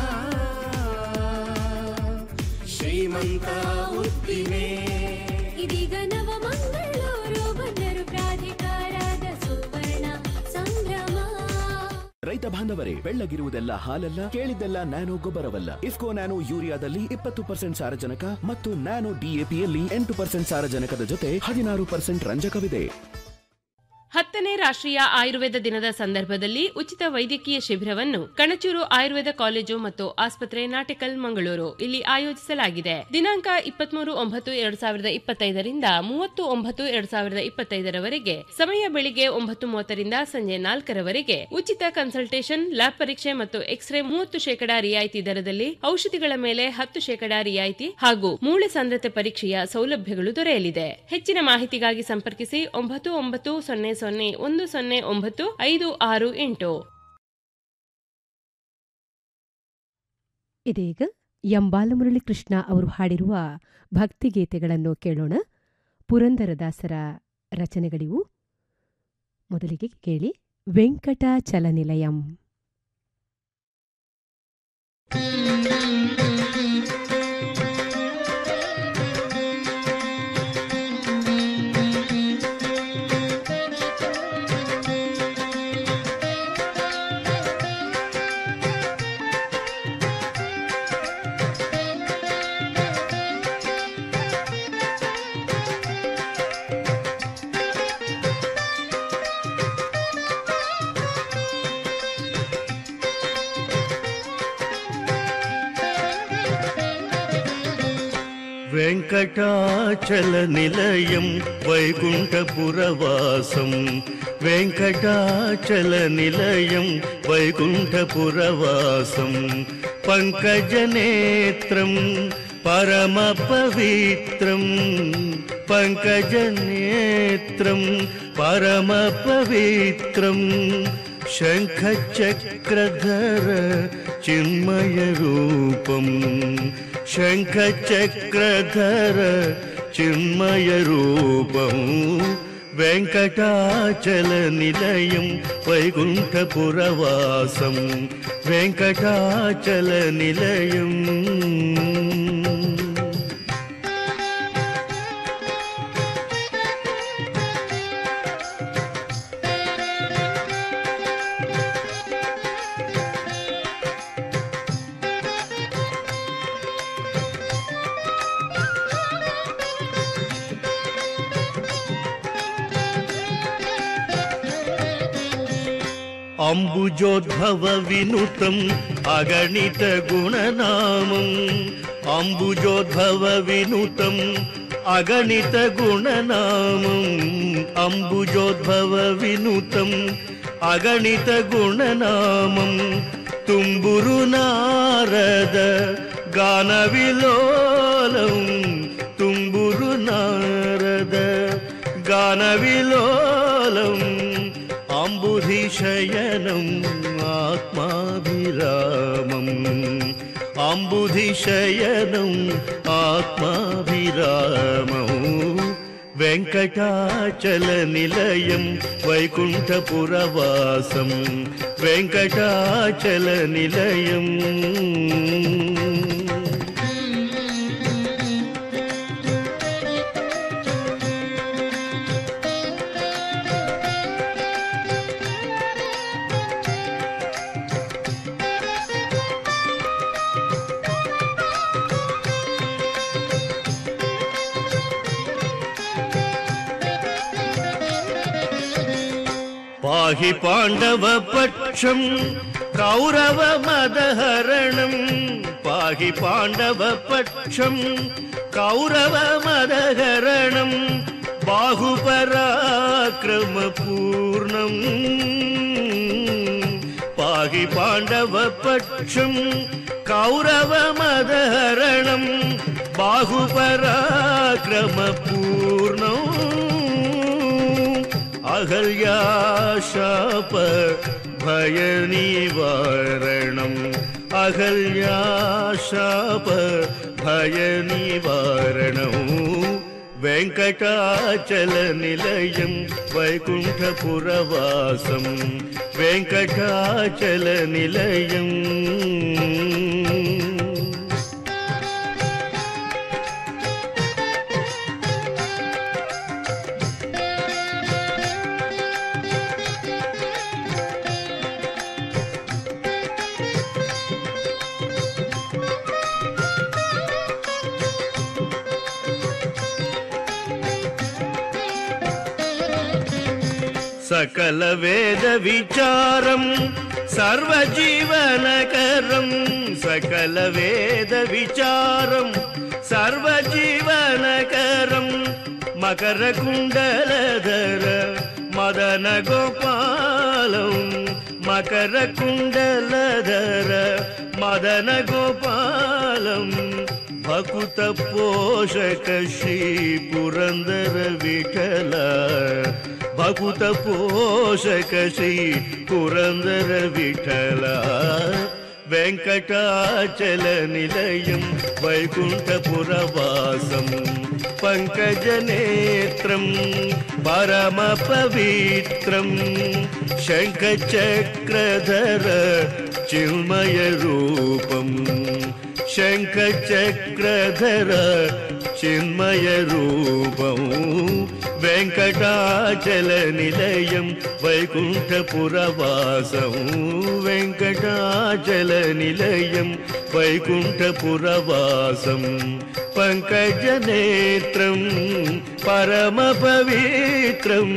ಶ್ರೀಮಂತ ಉದ್ದಿಮೆ ಇದೀಗ ನವ ಮಂಗಳೂರು ಬಂದರು ಪ್ರಾಧಿಕಾರದ ಸುವರ್ಣ ಸಂಭ್ರಮ ರೈತ ಬಾಂಧವರೇ ಬೆಳ್ಳಗಿರುವುದೆಲ್ಲ ಹಾಲಲ್ಲ ಕೇಳಿದ್ದೆಲ್ಲ ನ್ಯಾನೋ ಗೊಬ್ಬರವಲ್ಲ ಇಫ್ಕೋ ನ್ಯಾನೋ ಯೂರಿಯಾದಲ್ಲಿ ಇಪ್ಪತ್ತು ಪರ್ಸೆಂಟ್ ಸಾರಜನಕ ಮತ್ತು ನ್ಯಾನೋ ಡಿಎಪಿಯಲ್ಲಿ ಎಂಟು ಪರ್ಸೆಂಟ್ ಸಾರಜನಕದ ಜೊತೆ ಹದಿನಾರು ಪರ್ಸೆಂಟ್ ರಂಜಕವಿದೆ ಹತ್ತನೇ ರಾಷ್ಟ್ರೀಯ ಆಯುರ್ವೇದ ದಿನದ ಸಂದರ್ಭದಲ್ಲಿ ಉಚಿತ ವೈದ್ಯಕೀಯ ಶಿಬಿರವನ್ನು ಕಣಚೂರು ಆಯುರ್ವೇದ ಕಾಲೇಜು ಮತ್ತು ಆಸ್ಪತ್ರೆ ನಾಟಿಕಲ್ ಮಂಗಳೂರು ಇಲ್ಲಿ ಆಯೋಜಿಸಲಾಗಿದೆ ದಿನಾಂಕ ಇಪ್ಪತ್ಮೂರು ಒಂಬತ್ತು ಎರಡ್ ಸಾವಿರದ ಇಪ್ಪತ್ತೈದರಿಂದ ಮೂವತ್ತು ಒಂಬತ್ತು ಎರಡ್ ಸಾವಿರದ ಇಪ್ಪತ್ತೈದರವರೆಗೆ ಸಮಯ ಬೆಳಿಗ್ಗೆ ಒಂಬತ್ತು ಮೂವತ್ತರಿಂದ ಸಂಜೆ ನಾಲ್ಕರವರೆಗೆ ಉಚಿತ ಕನ್ಸಲ್ಟೇಷನ್ ಲ್ಯಾಬ್ ಪರೀಕ್ಷೆ ಮತ್ತು ಎಕ್ಸ್ರೇ ಮೂವತ್ತು ಶೇಕಡಾ ರಿಯಾಯಿತಿ ದರದಲ್ಲಿ ಔಷಧಿಗಳ ಮೇಲೆ ಹತ್ತು ಶೇಕಡಾ ರಿಯಾಯಿತಿ ಹಾಗೂ ಮೂಳೆ ಸಾಂದ್ರತೆ ಪರೀಕ್ಷೆಯ ಸೌಲಭ್ಯಗಳು ದೊರೆಯಲಿದೆ ಹೆಚ್ಚಿನ ಮಾಹಿತಿಗಾಗಿ ಸಂಪರ್ಕಿಸಿ ಒಂಬತ್ತು ಒಂಬತ್ತು ಸೊನ್ನೆ ಸೊನ್ನೆ ಒಂದು ಸೊನ್ನೆ ಒಂಬತ್ತು ಐದು ಆರು ಎಂಟು ಇದೀಗ ಎಂ ಬಾಲಮುರಳಿ ಕೃಷ್ಣ ಅವರು ಹಾಡಿರುವ ಭಕ್ತಿಗೀತೆಗಳನ್ನು ಕೇಳೋಣ ಪುರಂದರದಾಸರ ರಚನೆಗಳಿವು ಮೊದಲಿಗೆ ಕೇಳಿ ವೆಂಕಟಾಚಲನಿಲಯಂ వెంకటాచలనిలయం వైకుంఠపురవాసం వెంకటాచలనిలయం వైకుంఠపురవాసం पङ्कजनेत्रं परमपवित्रं पङ्कजनेत्रं परमपवित्रं शङ्खचक्रधर चिन्मयरूपं शङ्खचक्रधर चिन्मयरूपं वेङ्कटाचलनिलयं वैकुण्ठपुरवासं वेङ्कटाचलनिलयम् अम्बुजोद्भव विनुतम् अगणित गुणनामम् अम्बुजोद्भव विनुतम् अगणित गुणनामम् अम्बुजोद्भव विनुतम् अगणित गुणनामम् तुम्बुरु नारद गानविलोलम् तुम्बुरु नारद गानविलोलम् अम्बुधिशयनम् आत्माभिरामम् अम्बुधिशयनम् आत्माभिरामौ वेङ्कटाचलनिलयं वैकुण्ठपुरवासं वेङ्कटाचलनिलयम् पाहि पाण्डवपक्षम् कौरवमदहरणम् पाहि पाण्डवपक्षम् कौरवमदहरणम् बाहुपराक्रमपूर्णम् पाहि पाण्डवपक्षम् कौरवमदहरणम् बाहुपराक्रमपूर्णम् अहल्याशाप भयनिवारणम् अहल्याशाप भयनिवारणम् वेङ्कटाचलनिलयं वैकुण्ठपुरवासं वेङ्कटाचलनिलयम् सकलवेदविचारम् सर्वजीवनकरम् सकलवेदविचारम् सर्वजीवनकरम् मकरकुण्डलधर मदनगोपालम् मकरकुण्डलधर मदनगोपालम् भकुतपोषक श्रीपुरन्दर विठल भकुतपोषक श्री पुरन्दर विठल वेङ्कटाचलनिलयं वैकुण्ठपुरवासं पङ्कजनेत्रं परमपवित्रं शङ्खचक्रधर चिन्मयरूपम् शङ्खचक्रधर चिन्मयरूपम् वेङ्कटाचलनिलयं वैकुण्ठपुरवासं वेङ्कटाचलनिलयं वैकुण्ठपुरवासं पङ्कजनेत्रं परमपवित्रं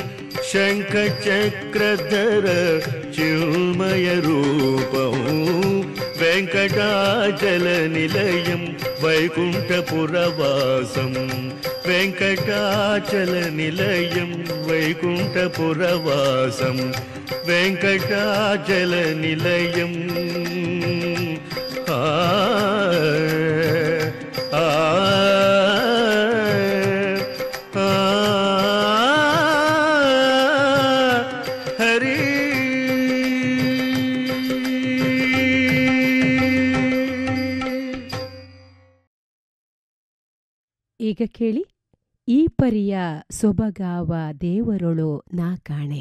शङ्खचक्रधर चिन्मयरूपम् वेङ्कटाचलनिलयं वैकुण्ठपुरवासं वेङ्कटाचलनिलयं वैकुण्ठपुरवासं वेङ्कटाचलनिलयम् ಆ ಆ ಆ ಹರಿ ಈಗ ಕೇಳಿ ಈ ಪರಿಯ ಸೊಬಗಾವ ದೇವರೊಳು ನಾ ಕಾಣೆ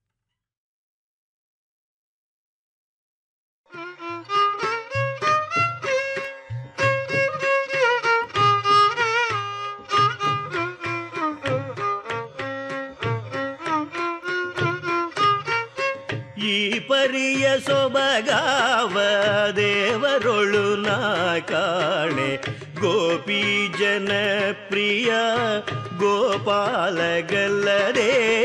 ಈ ಪರಿಯ ಸೊಬಗಾವ ದೇವರೊಳು ನಾ ಕಾಣೆ ಗೋಪಿ ಜನ ಪ್ರಿಯ ಗೋಪಾಲಗಲ್ಲದೆ